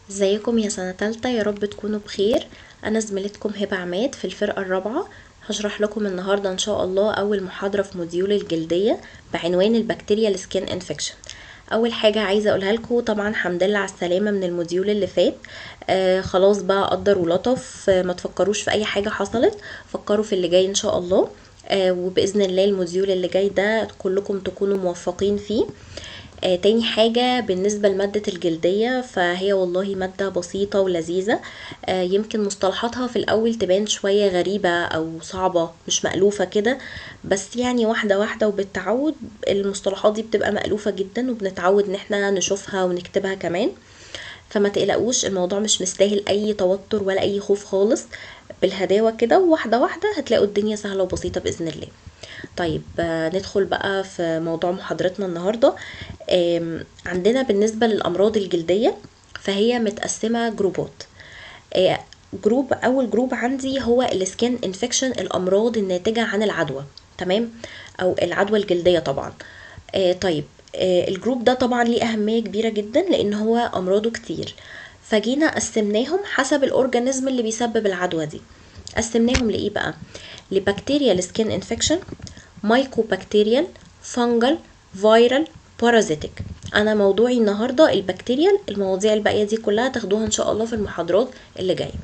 ازيكم يا سنة تالتة يا رب تكونوا بخير انا زميلتكم هبة عماد في الفرقة الرابعة هشرح لكم النهاردة ان شاء الله اول محاضرة في موديول الجلدية بعنوان البكتيريا السكين انفكشن اول حاجة عايزة اقولها لكم طبعا الحمد لله على السلامة من الموديول اللي فات آه خلاص بقى قدر ولطف آه ما تفكروش في اي حاجة حصلت فكروا في اللي جاي ان شاء الله آه وباذن الله الموديول اللي جاي ده كلكم تكونوا موفقين فيه آه تاني حاجة بالنسبة لمادة الجلدية فهي والله مادة بسيطة ولذيذة آه يمكن مصطلحاتها في الأول تبان شوية غريبة أو صعبة مش مألوفة كده بس يعني واحدة واحدة وبالتعود المصطلحات دي بتبقى مألوفة جدا وبنتعود ان احنا نشوفها ونكتبها كمان فما تقلقوش الموضوع مش مستاهل اي توتر ولا اي خوف خالص بالهداوة كده وواحدة واحدة هتلاقوا الدنيا سهلة وبسيطة بإذن الله طيب آه ندخل بقى في موضوع محاضرتنا النهاردة عندنا بالنسبة للأمراض الجلدية فهي متقسمة جروبات آه جروب أول جروب عندي هو السكين انفكشن الأمراض الناتجة عن العدوى تمام أو العدوى الجلدية طبعا آه طيب الجروب ده طبعا ليه أهمية كبيرة جدا لأن هو أمراضه كتير فجينا قسمناهم حسب الأورجانيزم اللي بيسبب العدوى دي قسمناهم لإيه بقى لبكتيريا سكين انفكشن مايكوبكتيريال فانجل فيرال بارازيتك انا موضوعي النهارده البكتيريال المواضيع الباقيه دي كلها تاخدوها ان شاء الله في المحاضرات اللي جايه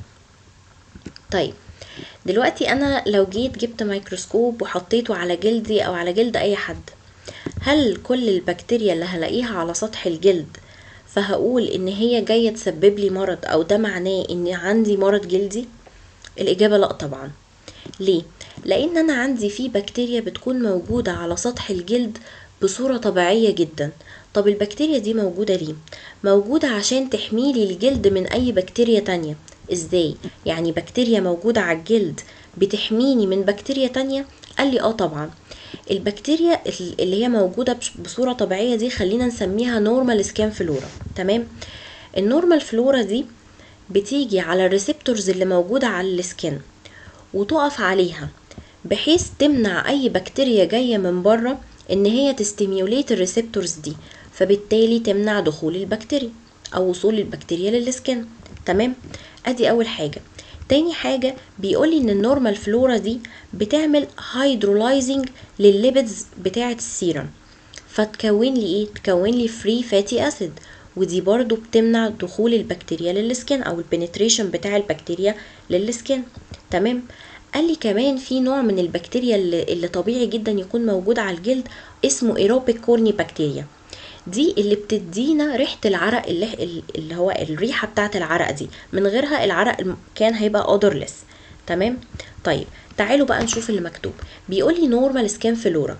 طيب دلوقتي انا لو جيت جبت ميكروسكوب وحطيته على جلدي او على جلد اي حد هل كل البكتيريا اللي هلاقيها على سطح الجلد فهقول ان هي جايه تسبب لي مرض او ده معناه ان عندي مرض جلدي الاجابه لا طبعا ليه لان انا عندي في بكتيريا بتكون موجوده على سطح الجلد بصوره طبيعيه جدا طب البكتيريا دي موجوده ليه موجوده عشان تحميلي الجلد من اي بكتيريا تانية ازاي يعني بكتيريا موجوده على الجلد بتحميني من بكتيريا تانية قال لي اه طبعا البكتيريا اللي هي موجودة بصورة طبيعية دي خلينا نسميها نورمال سكان فلورا تمام النورمال فلورا دي بتيجي على الريسبتورز اللي موجودة على السكن وتقف عليها بحيث تمنع اي بكتيريا جاية من بره ان هي تستيميوليت الريسبتورز دي فبالتالي تمنع دخول البكتيريا او وصول البكتيريا للسكن تمام ادي اول حاجة تاني حاجة بيقولي ان النورمال فلورا دي بتعمل هيدرولايزنج للليبيدز بتاعة السيرم فتكون لي ايه تكون لي فري فاتي اسيد ودي برضو بتمنع دخول البكتيريا للسكن او البنتريشن بتاع البكتيريا للسكن تمام قال لي كمان في نوع من البكتيريا اللي, اللي طبيعي جدا يكون موجود على الجلد اسمه ايروبيك كورني بكتيريا دي اللي بتدينا ريحة العرق اللي, اللي هو الريحة بتاعة العرق دي من غيرها العرق كان هيبقى odorless تمام طيب تعالوا بقى نشوف اللي مكتوب بيقول لي normal skin flora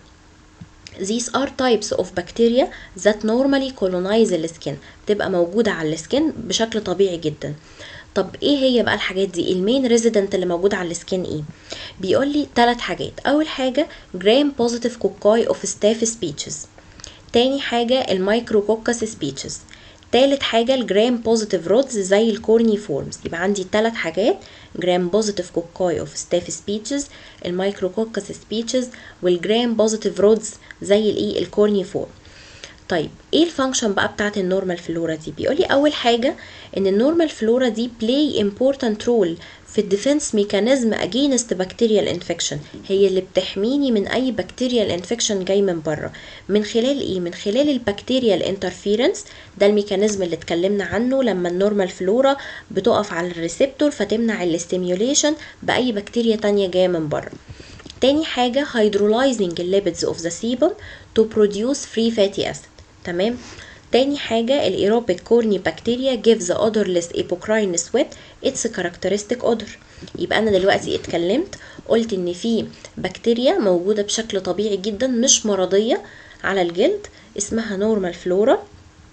These are types of bacteria that normally colonize the skin بتبقى موجودة على السكن بشكل طبيعي جدا طب ايه هي بقى الحاجات دي المين ريزيدنت اللي موجود على السكين ايه بيقول لي ثلاث حاجات اول حاجه جرام بوزيتيف كوكاي اوف ستاف سبيتشز تاني حاجه المايكروكوكس سبيتشز تالت حاجة الجرام بوزيتيف رودز زي الكورني فورمز يبقى عندي تلات حاجات جرام بوزيتيف كوكاي اوف ستاف سبيتشز المايكروكوكس سبيتشز والجرام بوزيتيف رودز زي الايه الكورني فورم طيب ايه الفانكشن بقى بتاعت النورمال فلورا دي بيقولي اول حاجه ان النورمال فلورا دي بلاي امبورتانت رول في الديفنس ميكانيزم اجينست بكتيريال انفكشن هي اللي بتحميني من اي بكتيريال انفكشن جاي من بره من خلال ايه من خلال البكتيريال انترفيرنس ده الميكانيزم اللي اتكلمنا عنه لما النورمال فلورا بتقف على الريسبتور فتمنع الاستيميوليشن باي بكتيريا تانية جايه من بره تاني حاجة hydrolyzing lipids of the sebum to produce free fatty acid تمام تاني حاجة الايروبيك كورني بكتيريا gives the odorless apocrine sweat its characteristic odor يبقى انا دلوقتي اتكلمت قلت ان في بكتيريا موجودة بشكل طبيعي جدا مش مرضية على الجلد اسمها نورمال فلورا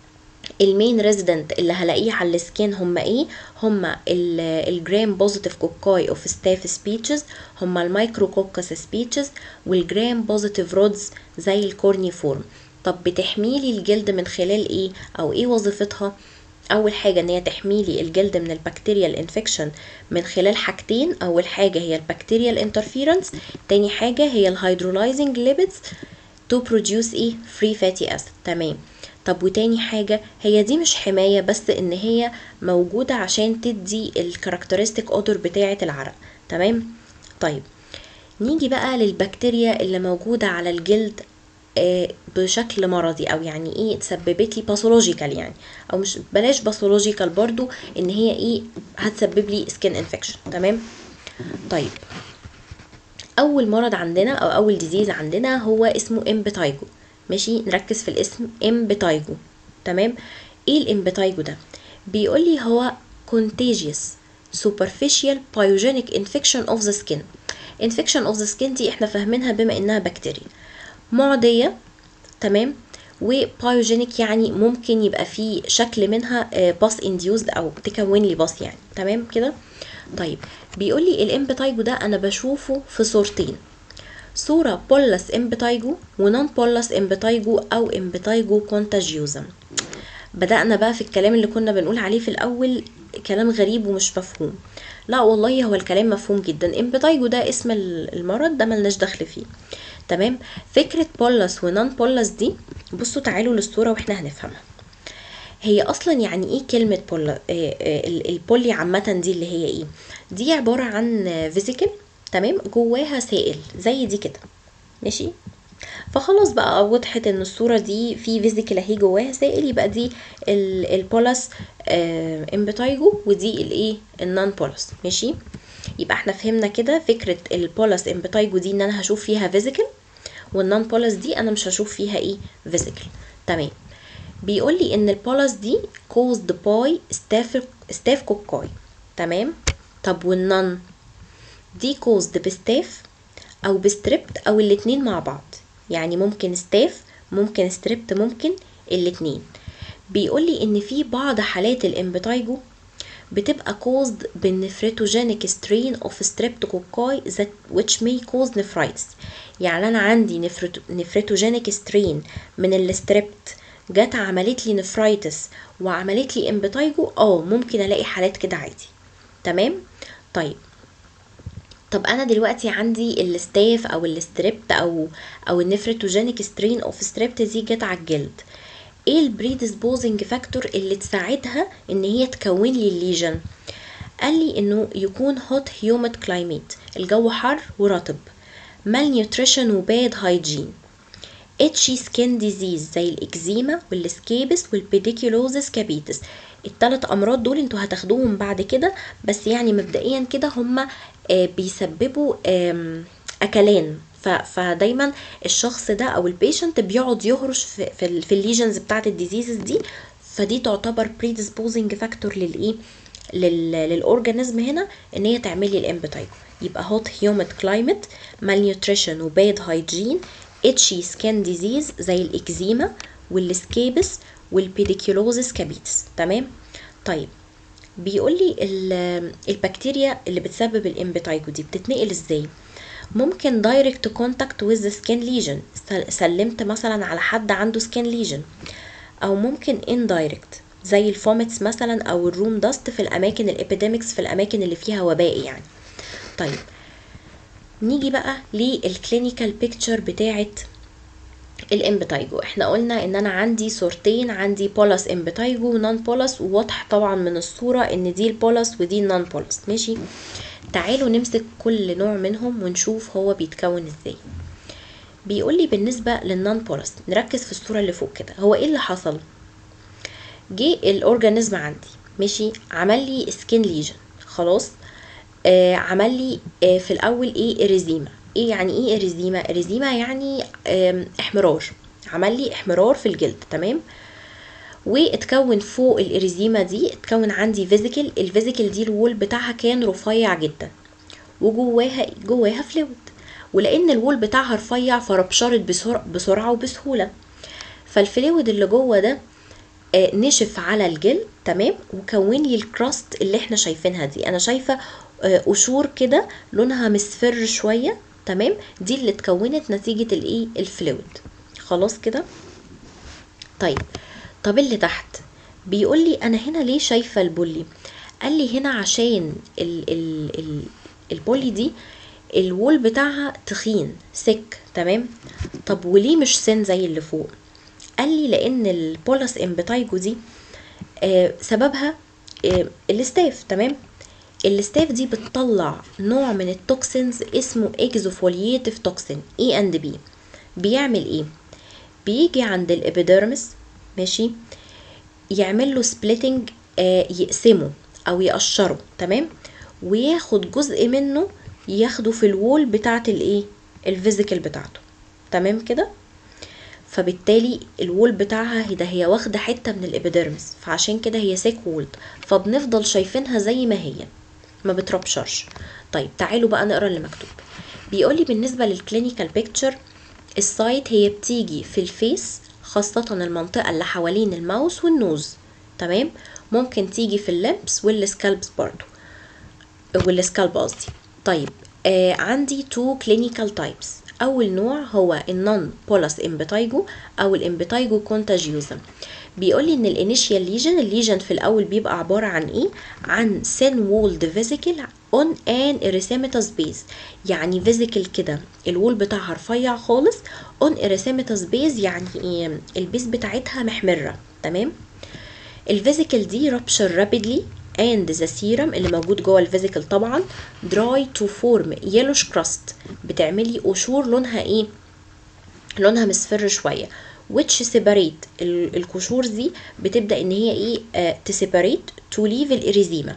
المين ريزيدنت اللي هلاقيه على السكين هم ايه هم الجرام بوزيتيف كوكاي اوف ستاف سبيتشز هم المايكروكوكس سبيتشز والجرام بوزيتيف رودز زي الكورني فورم طب بتحميلي الجلد من خلال ايه او ايه وظيفتها اول حاجه ان هي تحميلي الجلد من البكتيريا الانفكشن من خلال حاجتين اول حاجه هي البكتيريا الانترفيرنس تاني حاجه هي الهيدرولايزنج ليبيدز تو بروديوس ايه فري فاتي اسيد تمام طب وتاني حاجة هي دي مش حماية بس ان هي موجودة عشان تدي الكاركترستيك اودر بتاعة العرق تمام طيب نيجي بقى للبكتيريا اللي موجودة على الجلد آه، بشكل مرضي او يعني ايه تسببت لي باثولوجيكال يعني او مش بلاش باثولوجيكال برضو ان هي ايه هتسبب لي سكين انفكشن تمام طيب اول مرض عندنا او اول ديزيز عندنا هو اسمه امبتايجو ماشي نركز في الاسم امبتايجو تمام ايه الامبتايجو ده بيقول لي هو contagious superficial pyogenic infection of the skin infection of the skin دي احنا فاهمينها بما انها بكتيريا معدية تمام وبايوجينيك يعني ممكن يبقى في شكل منها باس انديوزد او تكون لي باس يعني تمام كده طيب بيقول لي الامبتايجو ده انا بشوفه في صورتين صورة بولس امبتايجو ونون بولس امبتايجو او امبتايجو كونتاجيوزم بدأنا بقى في الكلام اللي كنا بنقول عليه في الأول كلام غريب ومش مفهوم لا والله هو الكلام مفهوم جدا امبتايجو ده اسم المرض ده ملناش دخل فيه تمام فكرة بولس ونون بولس دي بصوا تعالوا للصورة واحنا هنفهمها هي اصلا يعني ايه كلمة بولا البولي عامة دي اللي هي ايه دي عبارة عن فيزيكل تمام جواها سائل زي دي كده ماشي فخلاص بقى وضحت ان الصورة دي في فيزيكل اهي جواها سائل يبقى دي البولس امبتايجو ودي الايه النون بولس ماشي يبقى احنا فهمنا كده فكرة البولس امبتايجو دي ان انا هشوف فيها فيزيكل والنون بولس دي انا مش هشوف فيها ايه فيزيكل تمام بيقول لي ان البولس دي caused by ستاف كوكاي تمام طب والنون دي caused بستاف او بستريبت او الاتنين مع بعض يعني ممكن ستاف ممكن ستريبت ممكن الاتنين بيقول لي ان في بعض حالات الامبتايجو بتبقى caused بالنفريتوجينيك strain of streptococci that which may cause nephritis يعني انا عندي نفريتوجينيك strain من الستريبت جت عملت لي نفرايتس وعملت لي امبتايجو اه ممكن الاقي حالات كده عادي تمام طيب طب انا دلوقتي عندي الستاف او الستريبت او او النفريتوجينيك سترين اوف ستريبت دي جت على الجلد ايه البريدسبوزنج فاكتور اللي تساعدها ان هي تكون لي الليجن قال لي انه يكون هوت هيوميد كلايميت الجو حر ورطب مال نيوتريشن وباد هايجين اتشي سكين ديزيز زي الاكزيما والسكيبس والبيديكيولوزس كابيتس الثلاث امراض دول انتوا هتاخدوهم بعد كده بس يعني مبدئيا كده هما بيسببوا اكلان فدايما الشخص ده او البيشنت بيقعد يهرش في, في, في الليجنز بتاعت الديزيزز دي فدي تعتبر predisposing فاكتور للايه للاورجانيزم هنا ان هي تعمل لي الامبتايجو يبقى هوت هيوميد كلايمت malnutrition وباد هايجين اتشي سكين ديزيز زي الاكزيما والسكيبس والبيديكيولوزس كابيتس تمام طيب بيقول لي البكتيريا اللي بتسبب الامبتايجو دي بتتنقل ازاي ممكن دايركت كونتاكت ويز سكين ليجن سلمت مثلا على حد عنده سكين ليجن او ممكن اندايركت زي الفوميتس مثلا او الروم داست في الاماكن الابيديميكس في الاماكن اللي فيها وباء يعني طيب نيجي بقى للكلينيكال بيكتشر بتاعه الامبتايجو احنا قلنا ان انا عندي صورتين عندي بولس امبتايجو ونون بولس وواضح طبعا من الصورة ان دي البولس ودي النون بولس ماشي تعالوا نمسك كل نوع منهم ونشوف هو بيتكون ازاي بيقول لي بالنسبة للنون بولس نركز في الصورة اللي فوق كده هو ايه اللي حصل جه الاورجانيزم عندي ماشي عمل لي سكين ليجن خلاص آه عمل لي آه في الاول ايه اريزيما ايه يعني ايه اريزيما اريزيما يعني احمرار عمل لي احمرار في الجلد تمام واتكون فوق الاريزيما دي اتكون عندي فيزيكل الفيزيكل دي الوول بتاعها كان رفيع جدا وجواها جواها فلويد ولان الوول بتاعها رفيع فربشرت بسرعه, بسرعة وبسهوله فالفلويد اللي جوه ده آه نشف على الجلد تمام وكون لي الكراست اللي احنا شايفينها دي انا شايفه آه قشور كده لونها مصفر شويه تمام دي اللي اتكونت نتيجه الايه الفلويد خلاص كده طيب طب اللي تحت بيقول لي انا هنا ليه شايفه البولي قال لي هنا عشان ال ال ال البولي دي الوول بتاعها تخين سك تمام طب وليه مش سن زي اللي فوق قال لي لان البولس امبتايجو دي آه سببها آه الاستاف تمام الاستاف دي بتطلع نوع من التوكسينز اسمه اكزوفولييتيف توكسين اي اند بي بيعمل ايه بيجي عند الابيديرمس ماشي يعمل له سبليتنج آه يقسمه او يقشره تمام وياخد جزء منه ياخده في الوول بتاعه الايه الفيزيكال بتاعته تمام كده فبالتالي الوول بتاعها ده هي واخده حته من الابيديرمس فعشان كده هي سيك وولد فبنفضل شايفينها زي ما هي ما بتربشرش طيب تعالوا بقى نقرا اللي مكتوب بيقولي بالنسبه للكلينيكال بيكتشر السايت هي بتيجي في الفيس خاصة المنطقة اللي حوالين الماوس والنوز تمام ممكن تيجي في اللمبس والسكالبس برضو والسكالب قصدي طيب آه عندي تو كلينيكال تايبس اول نوع هو النون بولس امبتايجو او الامبتايجو كونتاجيوزم بيقول لي ان الانيشيال ليجن الليجن في الاول بيبقى عباره عن ايه عن سين وولد فيزيكل اون ان اريثيماتوس بيز يعني فيزيكل كده الوول بتاعها رفيع خالص اون اريثيماتوس بيز يعني ايه البيز بتاعتها محمره تمام الفيزيكل دي رابشر رابيدلي and the serum اللي موجود جوه الفيزيكال طبعا dry to form yellow crust بتعملي قشور لونها ايه لونها مصفر شويه which separate القشور دي بتبدا ان هي ايه آه تسيبريت to leave الاريزيما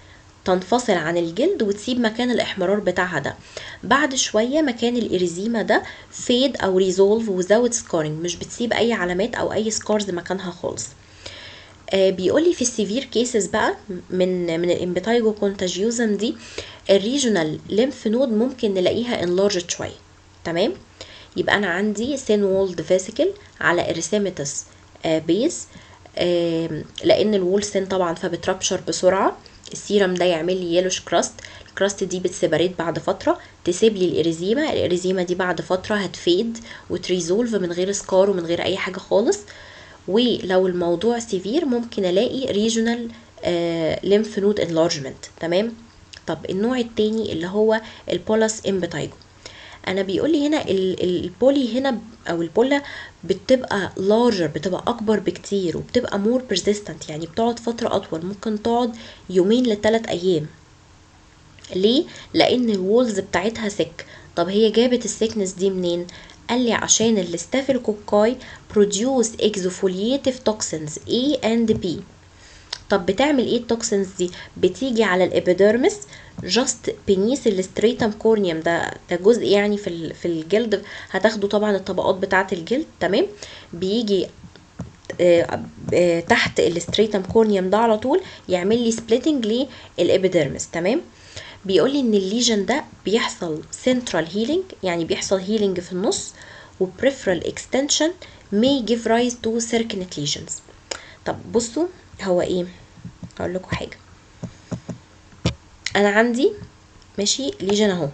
تنفصل عن الجلد وتسيب مكان الاحمرار بتاعها ده بعد شويه مكان الاريزيما ده فيد او ريزولف without scarring مش بتسيب اي علامات او اي سكارز مكانها خالص آه بيقول لي في السيفير كيسز بقى من من الامبتايجو كونتاجيوزم دي الريجونال ليمف نود ممكن نلاقيها انلارجد شويه تمام يبقى انا عندي سين وولد فيسيكل على اريثيماتوس آه بيز آه لان الوول سين طبعا فبتربشر بسرعه السيرم ده يعمل لي يلوش كراست الكراست دي بتسيبريت بعد فتره تسيب لي الاريزيما الاريزيما دي بعد فتره هتفيد وتريزولف من غير سكار ومن غير اي حاجه خالص ولو الموضوع سيفير ممكن الاقي ريجونال ليمف نود انلارجمنت تمام طب النوع التاني اللي هو البولس امبتايجو انا بيقول لي هنا البولي هنا او البولا بتبقى لارجر بتبقى اكبر بكتير وبتبقى مور بيرزيستنت يعني بتقعد فتره اطول ممكن تقعد يومين لثلاث ايام ليه لان الوولز بتاعتها سك طب هي جابت السكنس دي منين قال لي عشان الاستافيلوكوكاي بروديوس اكزوفولييتيف توكسينز A and B طب بتعمل ايه التوكسينز دي بتيجي على الابيديرمس جاست بنيس الستريتم كورنيوم ده ده جزء يعني في في الجلد هتاخدوا طبعا الطبقات بتاعه الجلد تمام بيجي آه آه تحت الستريتم كورنيوم ده على طول يعمل لي سبليتنج للابيديرمس تمام بيقول لي ان الليجن ده بيحصل سنترال هيلينج يعني بيحصل هيلينج في النص وبريفرال اكستنشن may give rise to circnet lesions طب بصوا هو ايه هقول لكم حاجه انا عندي ماشي ليجن اهو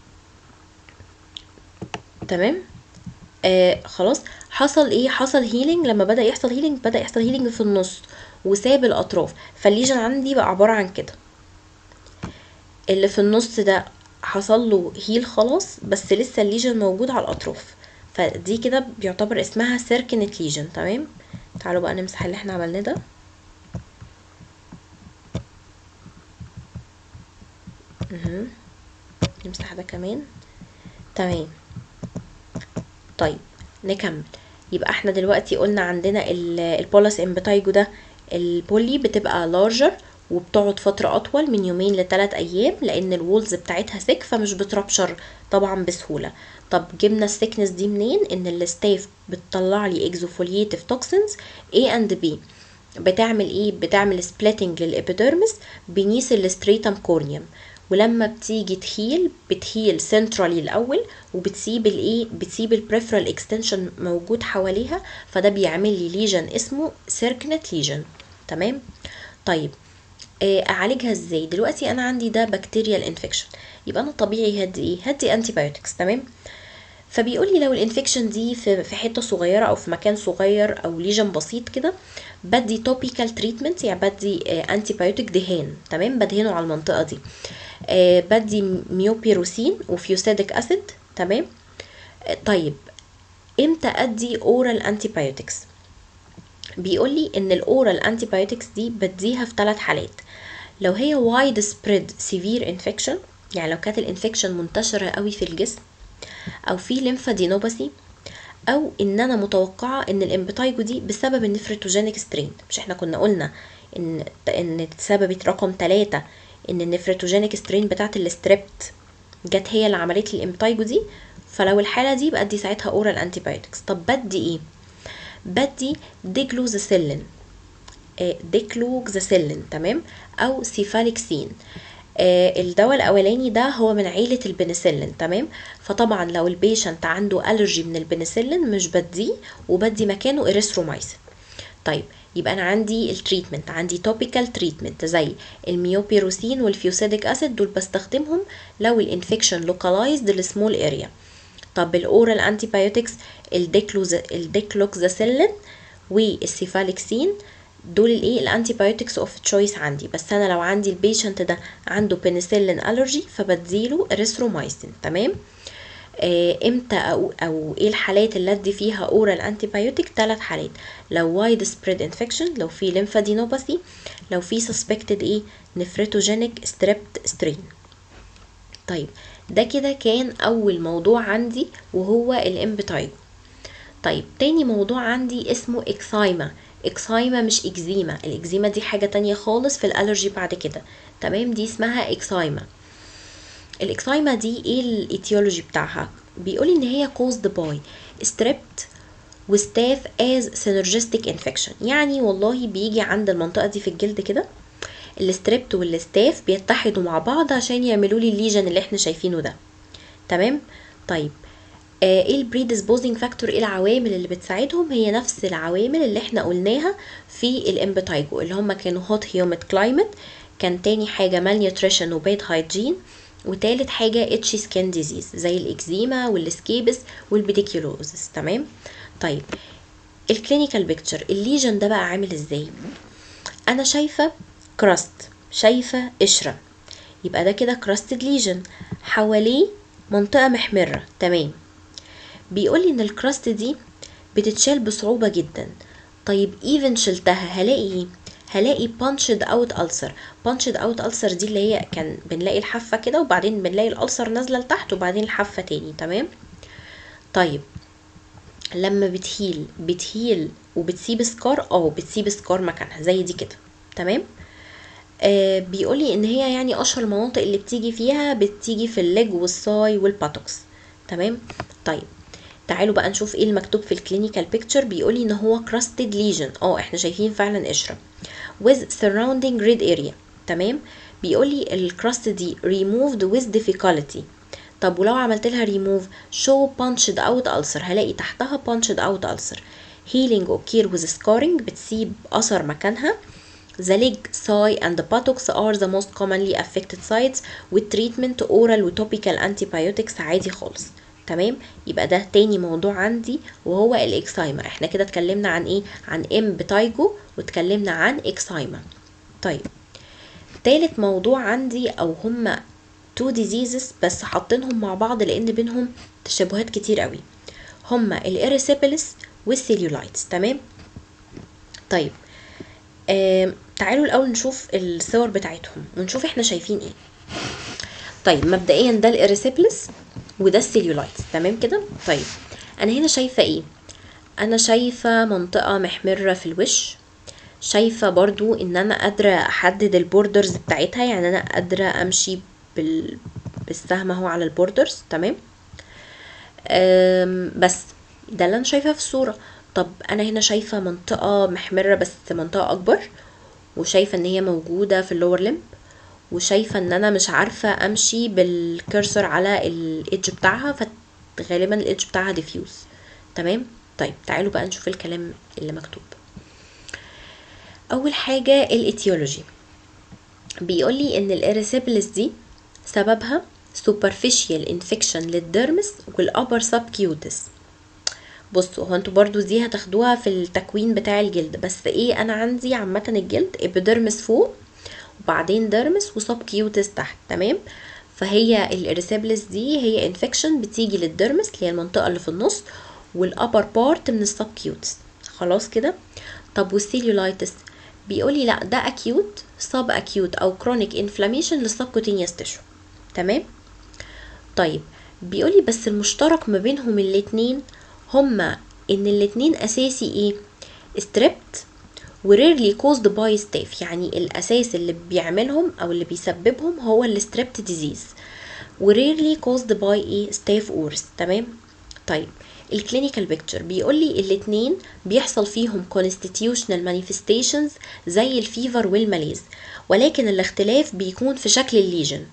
تمام آه خلاص حصل ايه حصل هيلينج لما بدا يحصل هيلينج بدا يحصل هيلينج في النص وساب الاطراف فالليجن عندي بقى عباره عن كده اللي في النص ده حصل له هيل خلاص بس لسه الليجن موجود على الاطراف فدي كده بيعتبر اسمها سيركنت ليجن تمام تعالوا بقى نمسح اللي احنا عملناه ده مهم. نمسح ده كمان تمام طيب نكمل يبقى احنا دلوقتي قلنا عندنا البولس امبتايجو ده البولي بتبقى لارجر وبتقعد فترة أطول من يومين لثلاث أيام لأن الوولز بتاعتها سك فمش بتربشر طبعا بسهولة طب جبنا السكنس دي منين إن الستاف بتطلع لي اكزوفولييتيف توكسينز A and B بتعمل ايه بتعمل سبليتنج للابيديرمس بنيس الستريتم كورنيوم ولما بتيجي تهيل بتهيل سنترالي الاول وبتسيب الايه بتسيب البريفرال اكستنشن موجود حواليها فده بيعمل لي ليجن اسمه سيركنت ليجن تمام طيب اعالجها ازاي دلوقتي انا عندي ده بكتيريال انفكشن يبقى انا طبيعي هدي ايه هدي انتي بايوتكس تمام فبيقول لي لو الانفكشن دي في في حته صغيره او في مكان صغير او ليجن بسيط كده بدي توبيكال تريتمنت يعني بدي انتي بايوتيك دهان تمام بدهنه على المنطقه دي آه بدي ميوبيروسين وفيوسيديك اسيد تمام آه طيب امتى ادي اورال انتي بايوتكس بيقول لي ان الاورال انتيبيوتكس دي بديها في ثلاث حالات لو هي وايد سبريد سيفير انفكشن يعني لو كانت الانفكشن منتشره قوي في الجسم او في ليمفادينوباثي او ان انا متوقعه ان الامبتايجو دي بسبب النفريتوجينيك سترين مش احنا كنا قلنا ان ان سببت رقم ثلاثة ان النفريتوجينيك سترين بتاعت الستريبت جت هي اللي عملت لي الامبتايجو دي فلو الحاله دي بدي ساعتها اورال انتيبيوتكس طب بدي ايه بدي ديكلوزاسيلين آه، ديكلوكزاسيلين تمام او سيفاليكسين آه، الدواء الاولاني ده هو من عيله البنسلين تمام فطبعا لو البيشنت عنده الرجي من البنسلين مش بديه وبدي مكانه اريثرومايسين طيب يبقى انا عندي التريتمنت عندي توبيكال تريتمنت زي الميوبيروسين والفيوسيديك اسيد دول بستخدمهم لو الانفكشن لوكالايزد لسمول اريا طب الاورال انتيبيوتكس الديكلوز الديكلوكزاسيلين والسيفاليكسين دول الايه الانتيبيوتكس اوف تشويس عندي بس انا لو عندي البيشنت ده عنده بنسلين الرجي فبديله اريثرومايسين تمام آه، امتى او او ايه الحالات اللي ادي فيها اورال انتيبيوتيك ثلاث حالات لو وايد سبريد انفكشن لو في ليمفادينوباثي لو في سسبكتد ايه نفريتوجينيك ستريبت سترين طيب ده كده كان اول موضوع عندي وهو الامبتايجو طيب تاني موضوع عندي اسمه اكسايما اكسايما مش اكزيما الاكزيما دي حاجة تانية خالص في الالرجي بعد كده تمام دي اسمها اكسايما الاكسايما دي ايه الايتيولوجي بتاعها بيقول ان هي caused by strep وستاف as synergistic infection يعني والله بيجي عند المنطقة دي في الجلد كده الستريبت والستاف بيتحدوا مع بعض عشان يعملوا لي الليجن اللي احنا شايفينه ده تمام طيب آه، ايه البريدisposing فاكتور ايه العوامل اللي بتساعدهم هي نفس العوامل اللي احنا قلناها في الامبتايجو اللي هم كانوا هوت هيوميد كلايمت كان تاني حاجه malnutrition وباد هايجين وتالت حاجه اتشي سكين ديزيز زي الاكزيما والسكيبس والبيديكيولوزس تمام طيب الكلينيكال بيكتشر الليجن ده بقى عامل ازاي انا شايفه كراست شايفه قشره يبقى ده كده كراستد ليجن حواليه منطقه محمره تمام بيقولي ان الكراست دي بتتشال بصعوبة جدا طيب ايفن شلتها هلاقي ايه هلاقي بانشد اوت ألسر بانشد اوت ألسر دي اللي هي كان بنلاقي الحافة كده وبعدين بنلاقي الألسر نازلة لتحت وبعدين الحافة تاني تمام طيب لما بتهيل بتهيل وبتسيب سكار اه بتسيب سكار مكانها زي دي كده تمام آه بيقولي ان هي يعني اشهر المناطق اللي بتيجي فيها بتيجي في الليج والساي والباتوكس تمام طيب تعالوا بقى نشوف ايه المكتوب في الكلينيكال بيكتشر بيقولي ان هو كراستد ليجن اه احنا شايفين فعلا قشره with surrounding red area تمام بيقولي الكراست دي removed with difficulty طب ولو عملت لها remove show punched out ulcer هلاقي تحتها punched out ulcer healing occur with scarring بتسيب اثر مكانها The leg, thigh and the buttocks are the most commonly affected sites with treatment oral وtopical antibiotics عادي خالص تمام يبقى ده تاني موضوع عندي وهو الاكسايما احنا كده اتكلمنا عن ايه عن ام بتايجو واتكلمنا عن اكسايما طيب تالت موضوع عندي او هما تو ديزيزز بس حاطينهم مع بعض لان بينهم تشابهات كتير قوي هما الاريسيبلس والسيلولايتس تمام طيب آه تعالوا الاول نشوف الصور بتاعتهم ونشوف احنا شايفين ايه طيب مبدئيا ده الاريسيبلس وده السيلولايتس تمام كده طيب انا هنا شايفه ايه انا شايفه منطقه محمره في الوش شايفه برضو ان انا قادره احدد البوردرز بتاعتها يعني انا قادره امشي بال... بالسهم اهو على البوردرز تمام أم، بس ده اللي انا شايفاه في الصوره طب انا هنا شايفه منطقه محمره بس منطقه اكبر وشايفه ان هي موجوده في اللور لمب وشايفه ان انا مش عارفه امشي بالكرسور على الايدج بتاعها فغالبا الايدج بتاعها ديفيوز تمام طيب تعالوا بقى نشوف الكلام اللي مكتوب اول حاجه الايتيولوجي بيقولي ان الاريسيبلس دي سببها superficial infection للديرمس والابر subcutis بصوا هو انتوا برضو دي هتاخدوها في التكوين بتاع الجلد بس ايه انا عندي عامه الجلد ابيديرمس فوق وبعدين ديرمس وسب كيوتس تحت تمام فهي الاريسيبلس دي هي انفكشن بتيجي للديرمس اللي هي المنطقه اللي في النص والابر بارت من السب كيوتس خلاص كده طب والسيلولايتس بيقولي لا ده اكيوت سب اكيوت او كرونيك انفلاميشن للسبكوتينيوس تيشو تمام طيب بيقولي بس المشترك ما بينهم الاتنين هما ان الاتنين اساسي ايه ستريبت وريرلي كوزد باي ستاف يعني الاساس اللي بيعملهم او اللي بيسببهم هو الستريبت ديزيز وريرلي كوزد باي ايه ستاف اورس تمام طيب الكلينيكال بيكتشر بيقول لي الاتنين بيحصل فيهم constitutional manifestations زي الفيفر والماليز ولكن الاختلاف بيكون في شكل الليجن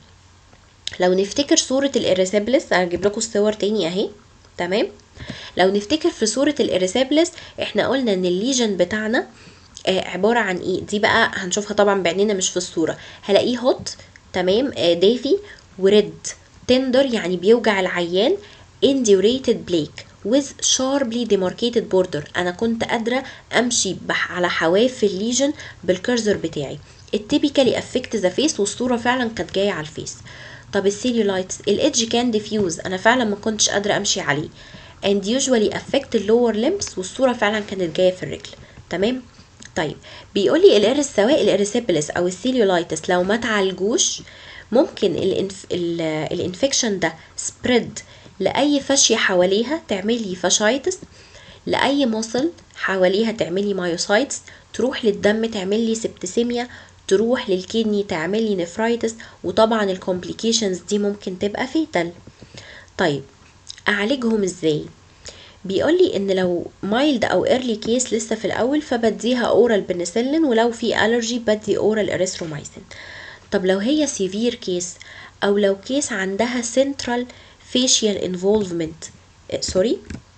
لو نفتكر صورة الإريسابلس أنا هجيب لكم الصور تاني أهي تمام لو نفتكر في صورة الإريسابلس احنا قلنا ان الليجن بتاعنا آه عبارة عن ايه دي بقى هنشوفها طبعا بعينينا مش في الصورة هلاقيه هوت تمام آه دافي وريد تندر يعني بيوجع العيان indurated black with sharply demarcated border انا كنت قادرة امشي بح على حواف الليجن بالكرزر بتاعي التيبيكالي افكت ذا فيس والصورة فعلا كانت جاية على الفيس طب السيلولايتس الادج كان ديفيوز انا فعلا ما كنتش قادرة امشي عليه and usually affect the lower limbs والصورة فعلا كانت جاية في الرجل تمام طيب بيقول لي الارس سواء الاريسيبلس او السيلولايتس لو ما تعالجوش ممكن الانف... الانفكشن ده سبريد لاي فاشيه حواليها تعمل لي فاشايتس لاي مصل حواليها تعمل لي مايوسايتس تروح للدم تعمل لي سبتسيميا تروح للكدني تعمل لي نفرايتس وطبعا الكومبليكيشنز دي ممكن تبقى فيتال طيب اعالجهم ازاي بيقول لي ان لو مايلد او ايرلي كيس لسه في الاول فبديها اورال بنسلين ولو في الرجي بدي اورال اريثرومايسين طب لو هي سيفير كيس او لو كيس عندها سنترال فيشيال انفولفمنت سوري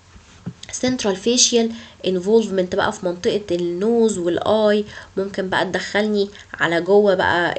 سنترال فيشيال انفولفمنت بقى في منطقه النوز والاي ممكن بقى تدخلني على جوه بقى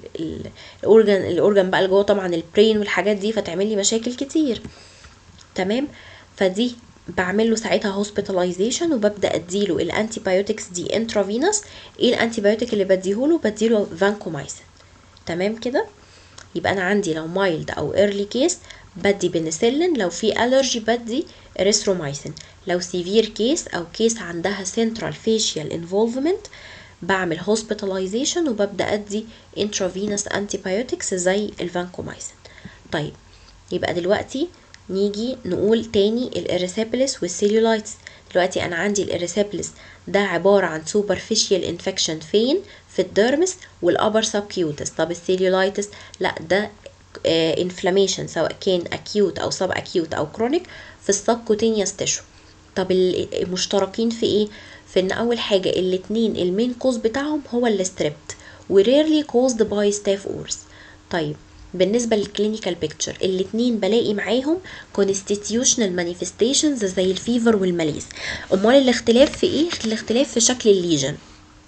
الاورجن الاورجن بقى اللي جوه طبعا البرين والحاجات دي فتعمل لي مشاكل كتير تمام فدي بعمل له ساعتها هوسبيتاليزيشن وببدا اديله الانتي بايوتكس دي انترافينوس ايه الانتي بايوتيك اللي بديهوله بديله فانكومايسين تمام كده يبقى انا عندي لو مايلد او ايرلي كيس بدي بنسلين لو في الرجي بدي اريثرومايسين لو سيفير كيس او كيس عندها سنترال فيشيال انفولفمنت بعمل هوسبيتاليزيشن وببدا ادي انترافينوس انتي بايوتكس زي الفانكومايسين طيب يبقى دلوقتي نيجي نقول تاني الاريسابلس والسيلولايتس دلوقتي انا عندي الاريسابلس ده عبارة عن سوبرفيشيال انفكشن فين في الديرمس والابر سبكيوتس طب السيلولايتس لا ده انفلاميشن سواء كان اكيوت او سب اكيوت او كرونيك في السبكوتينيوس تيشو طب المشتركين في ايه في ان اول حاجة الاتنين المين كوز بتاعهم هو الستريبت وريرلي كوزد باي ستاف اورس طيب بالنسبة للكلينيكال بيكتشر الاتنين بلاقي معاهم constitutional manifestations زي الفيفر والماليز امال الاختلاف في ايه الاختلاف في شكل الليجن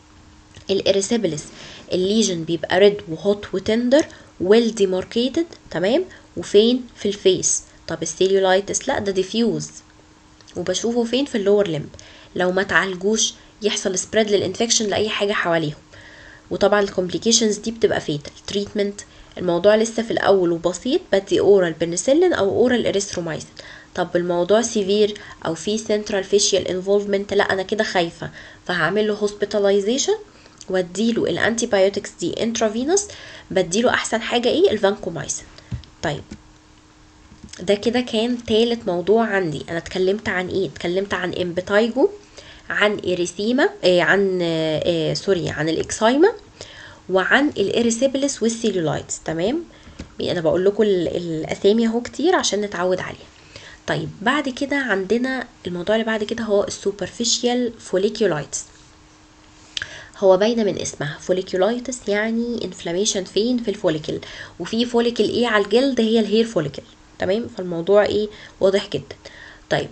الاريسيبلس الليجن بيبقى ريد وهوت وتندر ويل ديماركيتد تمام وفين في الفيس طب السيلولايتس لا ده ديفيوز وبشوفه فين في اللور لمب لو ما تعالجوش يحصل سبريد للانفكشن لاي حاجه حواليهم وطبعا الكومبليكيشنز دي بتبقى فيتال تريتمنت الموضوع لسه في الاول وبسيط بدي اورال بنسلين او اورال اريثرومايسين طب الموضوع سيفير او في سنترال فيشيال انفولفمنت لا انا كده خايفه فهعمل له هوسبيتاليزيشن واديله الانتي بايوتكس دي انترافينوس بديله احسن حاجه ايه الفانكومايسين طيب ده كده كان تالت موضوع عندي انا اتكلمت عن ايه اتكلمت عن امبتايجو عن اريثيما آه عن آه آه سوري عن الاكسايما وعن الاريسيبلس والسيلولايتس تمام انا بقول لكم الاسامي اهو كتير عشان نتعود عليها طيب بعد كده عندنا الموضوع اللي بعد كده هو السوبرفيشيال فوليكيولايتس هو باينه من اسمها فوليكيولايتس يعني انفلاميشن فين في الفوليكل وفي فوليكل ايه على الجلد هي الهير فوليكل تمام فالموضوع ايه واضح جدا طيب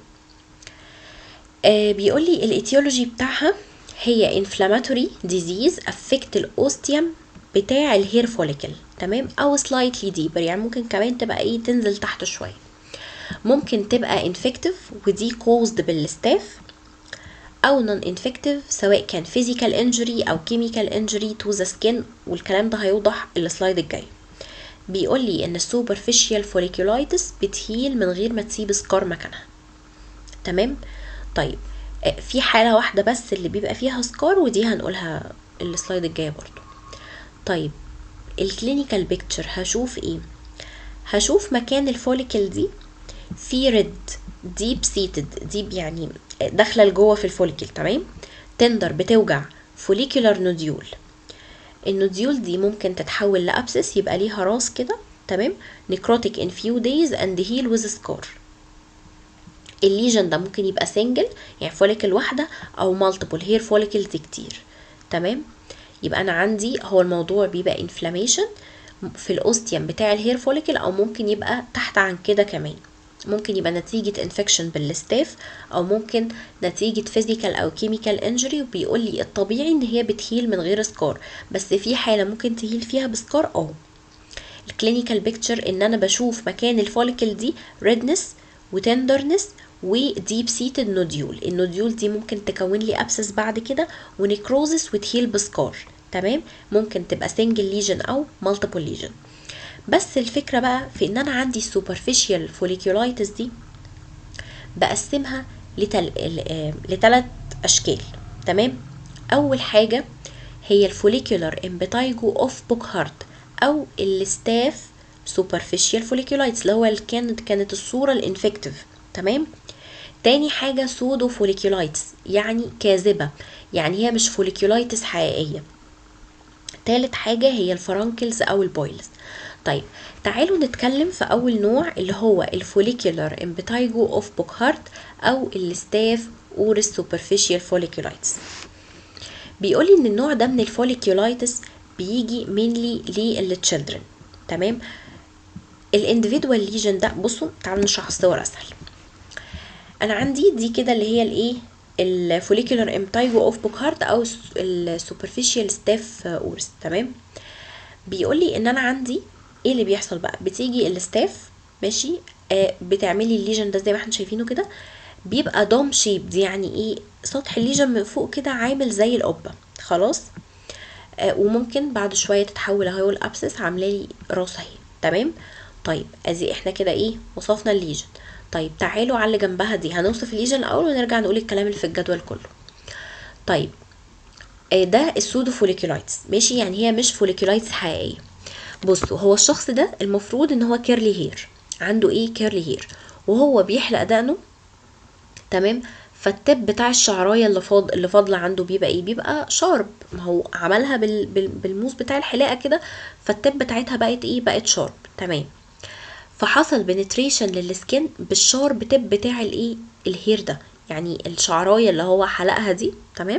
آه بيقول لي الايتيولوجي بتاعها هي inflammatory disease affect الاوستيوم بتاع الهير فوليكل تمام او slightly deeper يعني ممكن كمان تبقى ايه تنزل تحت شويه ممكن تبقى infective ودي caused بالستاف او non infective سواء كان physical injury او chemical injury to the skin والكلام ده هيوضح السلايد الجاي بيقول لي ان السوبرفيشال فوليكولايتس بتهيل من غير ما تسيب سكار مكانها تمام طيب آه، في حالة واحدة بس اللي بيبقى فيها سكار ودي هنقولها السلايد الجاية برضو طيب الكلينيكال بيكتشر هشوف ايه هشوف مكان الفوليكل دي في ريد ديب سيتد ديب يعني داخله لجوه في الفوليكل تمام تندر بتوجع فوليكولار نوديول النوديول دي ممكن تتحول لابسس يبقى ليها راس كده تمام نيكروتيك ان فيو دايز اند هيل ويز سكار الليجن ده ممكن يبقى سنجل يعني فوليكل واحده او مالتيبل هير فوليكلز كتير تمام يبقى انا عندي هو الموضوع بيبقى انفلاميشن في الاوستيوم بتاع الهير فوليكل او ممكن يبقى تحت عن كده كمان ممكن يبقى نتيجة انفكشن بالستاف او ممكن نتيجة فيزيكال او كيميكال انجري وبيقول لي الطبيعي ان هي بتهيل من غير سكار بس في حالة ممكن تهيل فيها بسكار اه الكلينيكال بيكتشر ان انا بشوف مكان الفوليكل دي ريدنس وتندرنس وديب سيتد نوديول النوديول دي ممكن تكون لي ابسس بعد كده ونيكروزس وتهيل بسكار تمام ممكن تبقى سنجل ليجن او مالتيبل ليجن بس الفكره بقى في ان انا عندي السوبرفيشال فوليكولايتس دي بقسمها لتل... لثلاث اشكال تمام اول حاجه هي الفوليكولار امبتايجو اوف بوكهارت او الستاف سوبرفيشال فوليكولايتس اللي هو اللي كانت كانت الصوره الانفكتيف تمام تاني حاجه سودو فوليكولايتس يعني كاذبه يعني هي مش فوليكولايتس حقيقيه تالت حاجه هي الفرانكلز او البويلز طيب تعالوا نتكلم في اول نوع اللي هو الفوليكولار امبتايجو اوف بوكهارت او الستاف اورس سوبرفيشال فوليكولايتس بيقول ان النوع ده من الفوليكولايتس بيجي مينلي للتشيلدرن تمام الانديفيدوال ليجن ده بصوا تعالوا نشرح الصور اسهل انا عندي دي كده اللي هي الايه الفوليكولار امبتايجو اوف بوكهارت او السوبرفيشال ستاف اورس تمام بيقول لي ان انا عندي ايه اللي بيحصل بقى بتيجي الستاف ماشي آه بتعملي الليجن ده زي ما احنا شايفينه كده بيبقى دوم شيب دي يعني ايه سطح الليجن من فوق كده عامل زي القبه خلاص آه وممكن بعد شويه تتحول اهو الابسس عامله لي راس اهي تمام طيب ادي احنا كده ايه وصفنا الليجن طيب تعالوا على اللي جنبها دي هنوصف الليجن الاول ونرجع نقول الكلام اللي في الجدول كله طيب آه ده السودو فوليكولايتس ماشي يعني هي مش فوليكولايتس حقيقيه بصوا هو الشخص ده المفروض ان هو كيرلي هير عنده ايه كيرلي هير وهو بيحلق دقنه تمام فالتب بتاع الشعرايه اللي فاض اللي فاضله عنده بيبقى ايه بيبقى شارب ما هو عملها بال... بال... بالموس بتاع الحلاقه كده فالتب بتاعتها بقت ايه بقت شارب تمام فحصل بنتريشن للسكين بالشارب تب بتاع الايه الهير ده يعني الشعرايه اللي هو حلقها دي تمام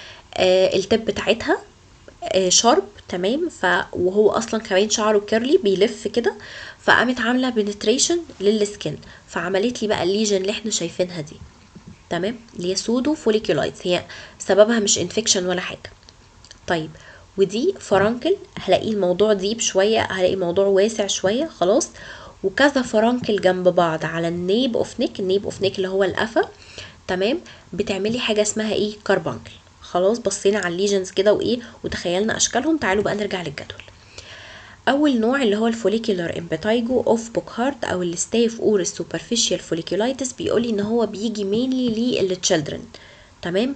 آه التب بتاعتها آه شارب تمام ف وهو اصلا كمان شعره كيرلي بيلف كده فقامت عامله بنتريشن للسكين فعملت لي بقى الليجن اللي احنا شايفينها دي تمام اللي هي سودو فوليكولايتس هي سببها مش انفكشن ولا حاجه طيب ودي فرانكل هلاقي الموضوع ديب شويه هلاقي الموضوع واسع شويه خلاص وكذا فرانكل جنب بعض على النيب اوف نيك النيب اوف نيك اللي هو القفا تمام بتعملي حاجه اسمها ايه كاربانكل خلاص بصينا على الليجنز كده وايه وتخيلنا اشكالهم تعالوا بقى نرجع للجدول اول نوع اللي هو الفوليكولار امبتايجو اوف بوكهارت او الستاف اور السوبرفيشال فوليكولايتس بيقول ان هو بيجي مينلي للتشيلدرن تمام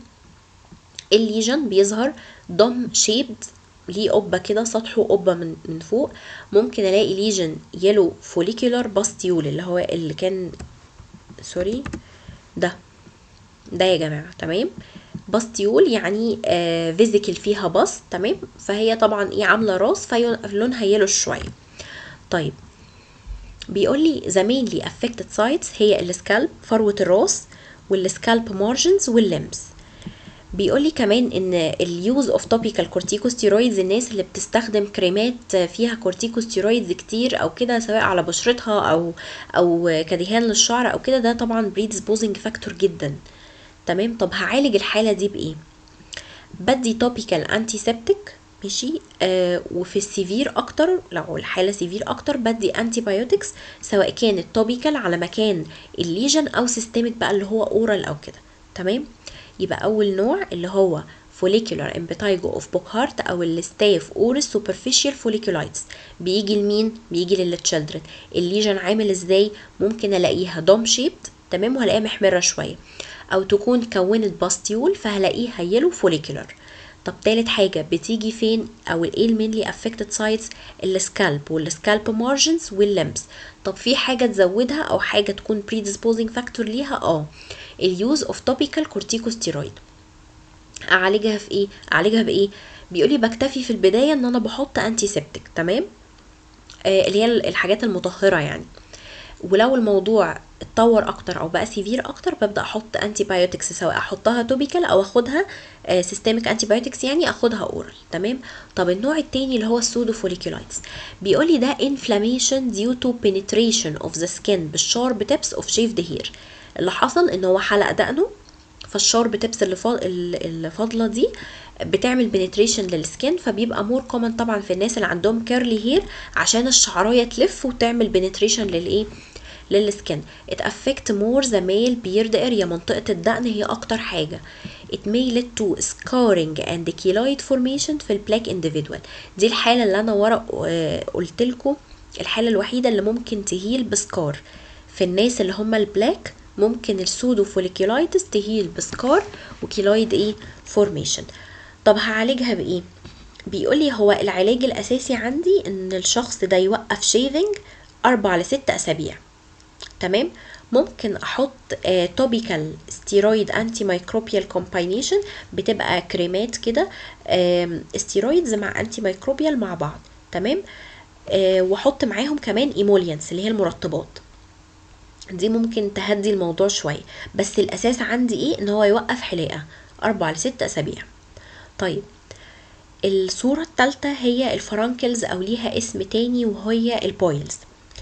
الليجن بيظهر ضم شيبد ليه قبه كده سطحه قبه من من فوق ممكن الاقي ليجن يلو فوليكولار باستيول اللي هو اللي كان سوري ده ده يا جماعه تمام باستيول يعني آه فيزيكال فيها باس تمام فهي طبعا ايه عامله راس فلونها يلو شويه طيب بيقول لي the mainly affected sites هي السكالب فروه الراس والسكالب مارجنز واللمس بيقول لي كمان ان اليوز اوف توبيكال كورتيكوستيرويدز الناس اللي بتستخدم كريمات فيها كورتيكوستيرويدز كتير او كده سواء على بشرتها او او كدهان للشعر او كده ده طبعا بريدسبوزنج فاكتور جدا تمام طب هعالج الحاله دي بايه بدي توبيكال انتي سيبتيك ماشي آه وفي السيفير اكتر لو الحاله سيفير اكتر بدي انتي بايوتكس سواء كانت توبيكال على مكان الليجن او سيستميك بقى اللي هو اورال او كده تمام يبقى اول نوع اللي هو follicular impetigo of Bockhart او الستاف اورس superficial folliculitis بيجي لمين بيجي للتشيلدرن الليجن عامل ازاي ممكن الاقيها دوم شيبت تمام وهلاقيها محمره شويه او تكون كونت باستيول فهلاقيه يلو فوليكولر طب تالت حاجة بتيجي فين او ايه المينلي افكتد سايتس السكالب والسكالب مارجنز واللمبس طب في حاجة تزودها او حاجة تكون predisposing فاكتور ليها اه اليوز اوف توبيكال كورتيكوستيرويد اعالجها في ايه اعالجها بايه بيقولي بكتفي في البداية ان انا بحط انتي سيبتك تمام آه اللي هي الحاجات المطهرة يعني ولو الموضوع اتطور اكتر او بقى سيفير اكتر ببدا احط انتي بايوتكس سواء احطها توبيكال او اخدها سيستميك انتي بايوتكس يعني اخدها اورال تمام طب النوع التاني اللي هو السودو فوليكولايتس بيقول لي ده inflammation due to penetration of the skin بالشارب تيبس اوف shaved hair اللي حصل ان هو حلق دقنه فالشارب تيبس اللي فا- اللي فاضله دي بتعمل بنتريشن للسكين فبيبقى مور كومن طبعا في الناس اللي عندهم كيرلي هير عشان الشعرايه تلف وتعمل بنتريشن للايه للسكين it affect more the male beard area منطقة الدقن هي أكتر حاجة it may lead to scarring and keloid formation في البلاك individual دي الحالة اللي أنا ورا آه، قلت لكم الحالة الوحيدة اللي ممكن تهيل بسكار في الناس اللي هم البلاك ممكن السودو فوليكولايتس تهيل بسكار وكيلويد ايه فورميشن طب هعالجها بايه بيقولي هو العلاج الاساسي عندي ان الشخص ده يوقف شيفنج اربع لست اسابيع تمام ممكن احط توبيكال ستيرويد انتي مايكروبيال كومباينيشن بتبقى كريمات كده ستيرويدز مع انتي مايكروبيال مع بعض تمام آه، واحط معاهم كمان ايمولينس اللي هي المرطبات دي ممكن تهدي الموضوع شوية بس الأساس عندي إيه إن هو يوقف حلاقة أربع لست أسابيع طيب الصورة التالتة هي الفرانكلز أو ليها اسم تاني وهي البويلز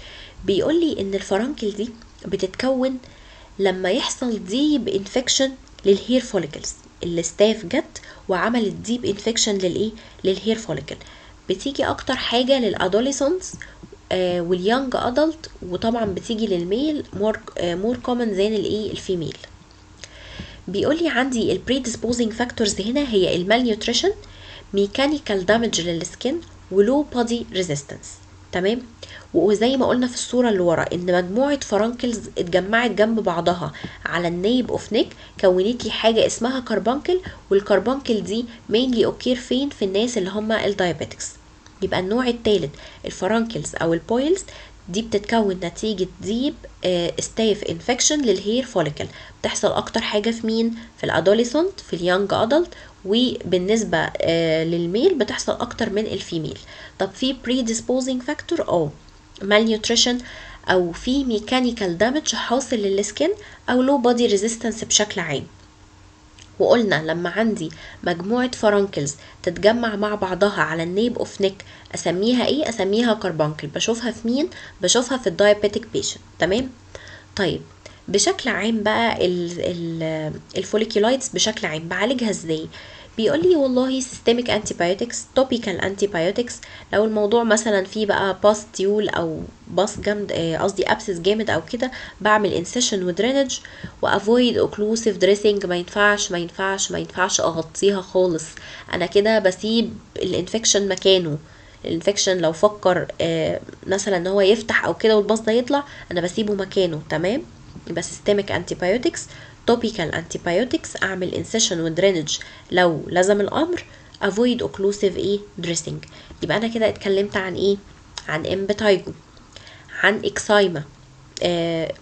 بيقولي إن الفرانكل دي بتتكون لما يحصل ديب انفكشن للهير فوليكلز الستاف جت وعملت ديب انفكشن للايه للهير فوليكل بتيجي اكتر حاجه للادوليسنس آه واليونج ادلت وطبعا بتيجي للميل مور آه مور كومن زي الايه الفيميل بيقول لي عندي البريدisposing فاكتورز هنا هي المالنيوتريشن ميكانيكال دامج للسكين ولو بودي ريزيستنس تمام وزي ما قلنا في الصورة اللي ورا ان مجموعة فرانكلز اتجمعت جنب بعضها على النيب اوف نيك كونت لي حاجة اسمها كربانكل والكربانكل دي مينلي اوكير فين في الناس اللي هم الدايابيتكس يبقى النوع الثالث الفرانكلز او البويلز دي بتتكون نتيجة ديب ستاف انفكشن للهير فوليكل بتحصل اكتر حاجة في مين في الادوليسنت في اليونج ادلت وبالنسبة آه للميل بتحصل اكتر من الفيميل طب في predisposing factor اه malnutrition او في ميكانيكال دامج حاصل للسكن او لو بودي ريزيستنس بشكل عام وقلنا لما عندي مجموعة فرانكلز تتجمع مع بعضها على النيب اوف نيك اسميها ايه اسميها كربانكل بشوفها في مين بشوفها في الدايابيتك بيشنت تمام طيب بشكل عام بقى الفوليكولايتس بشكل عام بعالجها ازاي بيقول لي والله سيستميك انتيبيوتكس توبيكال انتيبيوتكس لو الموضوع مثلا فيه بقى باس تيول او باس جامد قصدي ابسس جامد او كده بعمل انسيشن ودرينج وافويد اوكلوسيف دريسنج ما ينفعش ما ينفعش ما ينفعش اغطيها خالص انا كده بسيب الانفكشن مكانه الانفكشن لو فكر آه مثلا ان هو يفتح او كده والباص ده يطلع انا بسيبه مكانه تمام يبقى سيستميك انتيبيوتكس توبيكال انتيبيوتكس اعمل انسيشن ودرينج لو لزم الامر افويد اوكلوسيف ايه دريسنج يبقى انا كده اتكلمت عن ايه عن امبتايجو عن اكسايما آه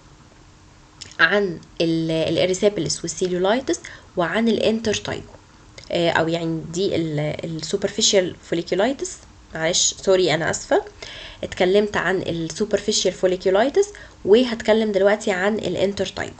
عن الاريسيبلس والسيلولايتس وعن الانترتايجو آه او يعني دي السوبرفيشال فوليكولايتس معلش سوري انا اسفه اتكلمت عن السوبرفيشال فوليكولايتس وهتكلم دلوقتي عن الانترتايجو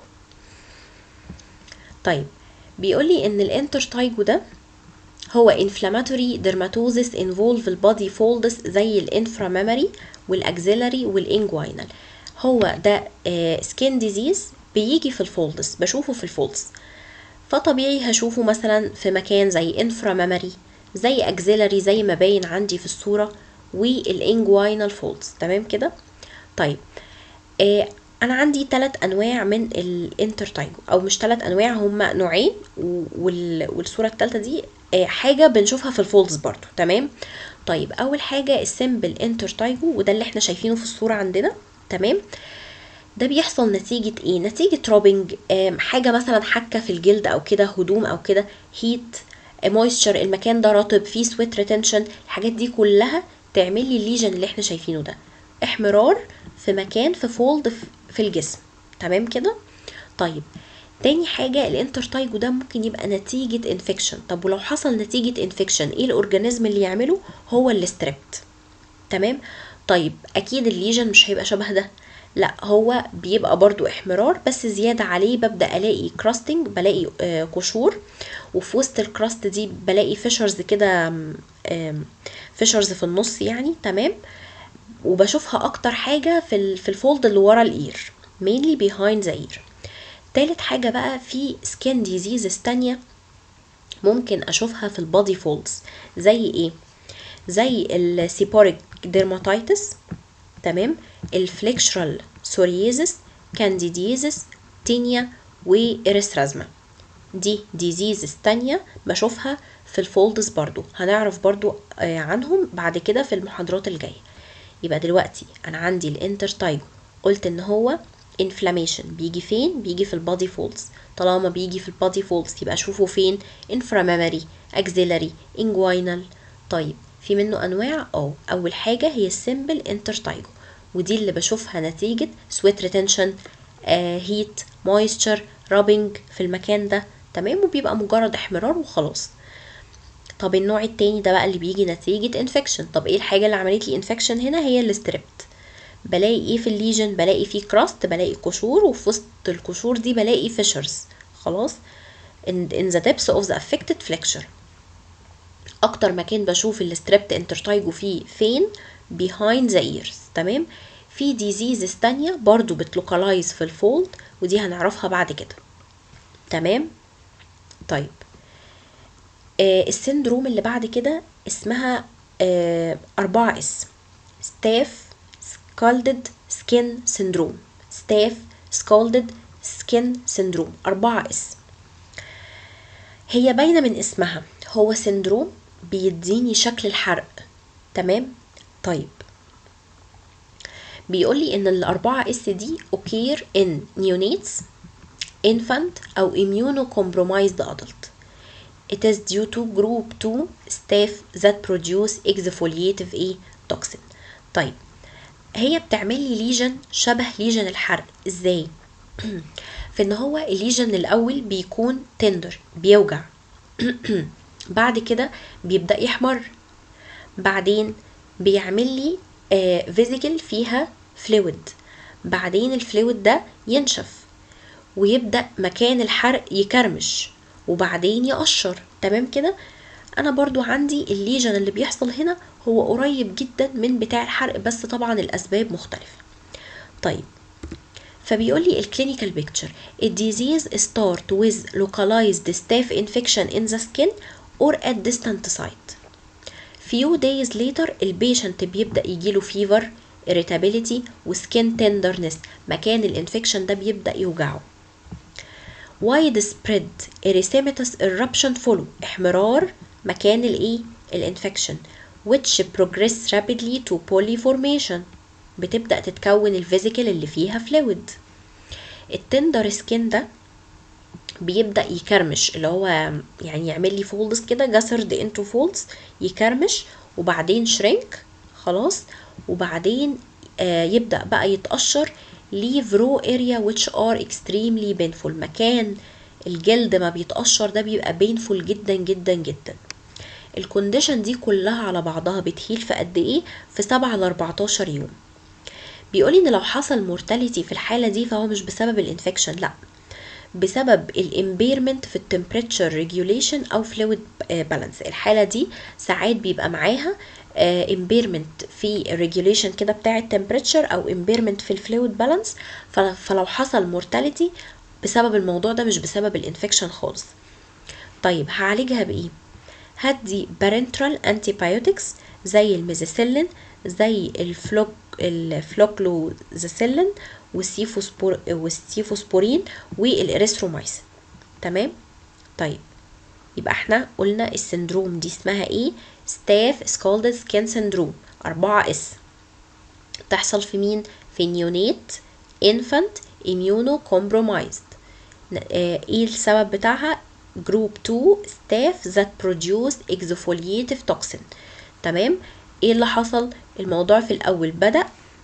طيب بيقول لي ان الانترتايجو ده هو inflammatory dermatosis involve البادي فولدز زي الانفرامامري والاكزيلاري والانجوينال هو ده سكين ديزيز بيجي في الفولدز بشوفه في الفولدز فطبيعي هشوفه مثلا في مكان زي انفرامامري زي اكزيلاري زي ما باين عندي في الصوره والانجوينال فولدز تمام كده طيب آه انا عندي ثلاث انواع من الانترتايجو او مش ثلاث انواع هما نوعين وال... والصوره الثالثه دي حاجه بنشوفها في الفولدز برضو تمام طيب اول حاجه السيمبل انترتايجو وده اللي احنا شايفينه في الصوره عندنا تمام ده بيحصل نتيجة ايه نتيجة روبنج حاجة مثلا حكة في الجلد او كده هدوم او كده هيت مويستشر المكان ده رطب فيه سويت ريتنشن الحاجات دي كلها تعمل لي الليجن اللي احنا شايفينه ده احمرار في مكان في فولد في الجسم تمام كده طيب تاني حاجة الانترتايجو ده ممكن يبقى نتيجة انفكشن طب ولو حصل نتيجة انفكشن ايه الاورجانيزم اللي يعمله هو الستريبت تمام طيب اكيد الليجن مش هيبقى شبه ده لا هو بيبقى برضو احمرار بس زيادة عليه ببدأ الاقي كراستنج بلاقي آه قشور وفي وسط الكراست دي بلاقي فيشرز كده فيشرز في النص يعني تمام وبشوفها اكتر حاجة في في الفولد اللي ورا الاير mainly behind the ear تالت حاجة بقى في سكين ديزيزز تانية ممكن اشوفها في البادي فولدز زي ايه زي السيبوريك ديرماتيتس تمام الفليكشرال سوريزس كانديديزس تينيا وإريثرازما دي ديزيزز تانية بشوفها في الفولدز برضو هنعرف برضو عنهم بعد كده في المحاضرات الجاية يبقى دلوقتي انا عندي الانترتايجو قلت ان هو inflammation بيجي فين بيجي في البادي فولدز طالما بيجي في البادي فولدز يبقى اشوفه فين inframmary axillary inguinal طيب في منه انواع اه اول حاجه هي السيمبل انترتايجو ودي اللي بشوفها نتيجه سويت ريتنشن هيت مويستشر رابنج في المكان ده تمام وبيبقى مجرد احمرار وخلاص طب النوع التاني ده بقى اللي بيجي نتيجة انفكشن طب ايه الحاجة اللي عملت لي انفكشن هنا هي الستريبت بلاقي ايه في الليجن بلاقي فيه كراست بلاقي قشور وفي وسط القشور دي بلاقي فيشرز خلاص in, in the depths of the affected flexure اكتر مكان بشوف الستريبت انترتايجو فيه فين behind the ears تمام في ديزيزز تانية برضو بتلوكالايز في الفولد ودي هنعرفها بعد كده تمام طيب آه السندروم اللي بعد كده اسمها آه أربعة اس ستاف سكالدد سكين سندروم ستاف سكالدد سكين سندروم أربعة اس هي باينة من اسمها هو سندروم بيديني شكل الحرق تمام طيب بيقولي ان الأربعة اس دي occur in neonates infant أو immunocompromised adult It is due to group 2 staph that produce exfoliative A toxin. طيب هي بتعمل لي ليجن شبه ليجن الحرق ازاي؟ في ان هو الليجن الاول بيكون تندر بيوجع بعد كده بيبدأ يحمر بعدين بيعمل لي فيزيكل فيها فلويد بعدين الفلويد ده ينشف ويبدأ مكان الحرق يكرمش وبعدين يقشر تمام كده انا برضو عندي الليجن اللي بيحصل هنا هو قريب جدا من بتاع الحرق بس طبعا الاسباب مختلفة طيب فبيقول لي الكلينيكال بيكتشر الديزيز start with localized staph infection in the skin or at distant site few days later البيشنت بيبدأ يجيله fever irritability وسكين tenderness مكان الانفكشن ده بيبدأ يوجعه widespread erythematous eruption follow احمرار مكان الايه الانفكشن which progress rapidly to polyformation بتبدأ تتكون الفيزيكال اللي فيها فلويد التندر سكين ده بيبدأ يكرمش اللي هو يعني يعمل لي فولدز كده جسرد انتو فولدز يكرمش وبعدين شرينك خلاص وبعدين آه يبدأ بقى يتقشر leave raw area which are extremely painful مكان الجلد ما بيتقشر ده بيبقى painful جدا جدا جدا الكونديشن دي كلها على بعضها بتهيل في قد ايه في 7 ل 14 يوم بيقولي ان لو حصل مورتاليتي في الحالة دي فهو مش بسبب الانفكشن لا بسبب الامبيرمنت في التمبريتشر ريجوليشن او فلويد بالانس الحالة دي ساعات بيبقى معاها امبيرمنت في الريجوليشن كده بتاع التمبريتشر او امبيرمنت في الفلويد بالانس فلو حصل مورتاليتي بسبب الموضوع ده مش بسبب الانفكشن خالص طيب هعالجها بايه هدي بارنترال انتيبيوتكس زي الميزيسيلين زي الفلوك الفلوكلوزاسيلين والسيفوسبور والسيفوسبورين والاريثرومايسين تمام طيب يبقى احنا قلنا السندروم دي اسمها ايه ستاف سكالدد سكين سندروم 4 اس تحصل في مين في نيونيت infant immunocompromised آه، ايه السبب بتاعها جروب 2 staff that produce exfoliative toxin تمام ايه اللي حصل الموضوع في الاول بدأ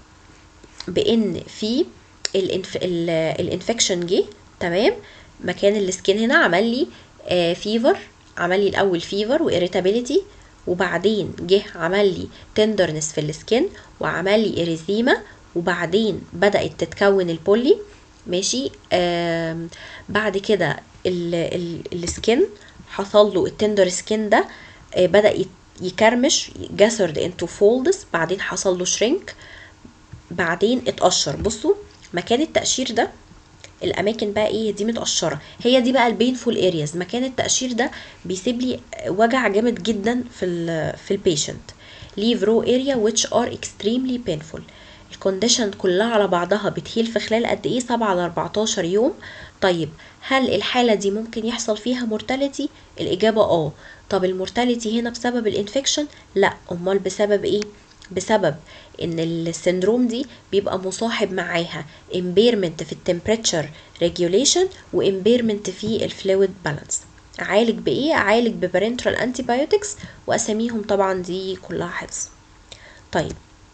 بان في الانف... ال- الانفكشن جه تمام مكان السكين هنا عمل لي آه فيفر عمل لي الاول فيفر واريتابيليتي وبعدين جه عمل لي تندرنس في السكين وعمل لي اريثيما وبعدين بدأت تتكون البولي ماشي آم بعد كده ال- ال- السكين حصل له التندر سكين ده آه بدأ يت- يكرمش جسرد انتو فولدز بعدين حصل له شرينك بعدين اتقشر بصوا مكان التقشير ده الاماكن بقى ايه دي متقشره هي دي بقى البينفول ارياز مكان التقشير ده بيسيب لي وجع جامد جدا في ال في البيشنت leave raw area which are extremely painful الكونديشن كلها على بعضها بتهيل في خلال قد ايه 7 ل 14 يوم طيب هل الحالة دي ممكن يحصل فيها مورتاليتي الإجابة اه طب المورتاليتي هنا بسبب الانفكشن لا أمال بسبب ايه بسبب ان السندروم دي بيبقى مصاحب معاها impairment في التمبريتشر ريجوليشن وامبيرمنت في الفلويد بالانس اعالج بايه اعالج ببارنترال انتيبيوتكس واساميهم طبعا دي كلها حفظ طيب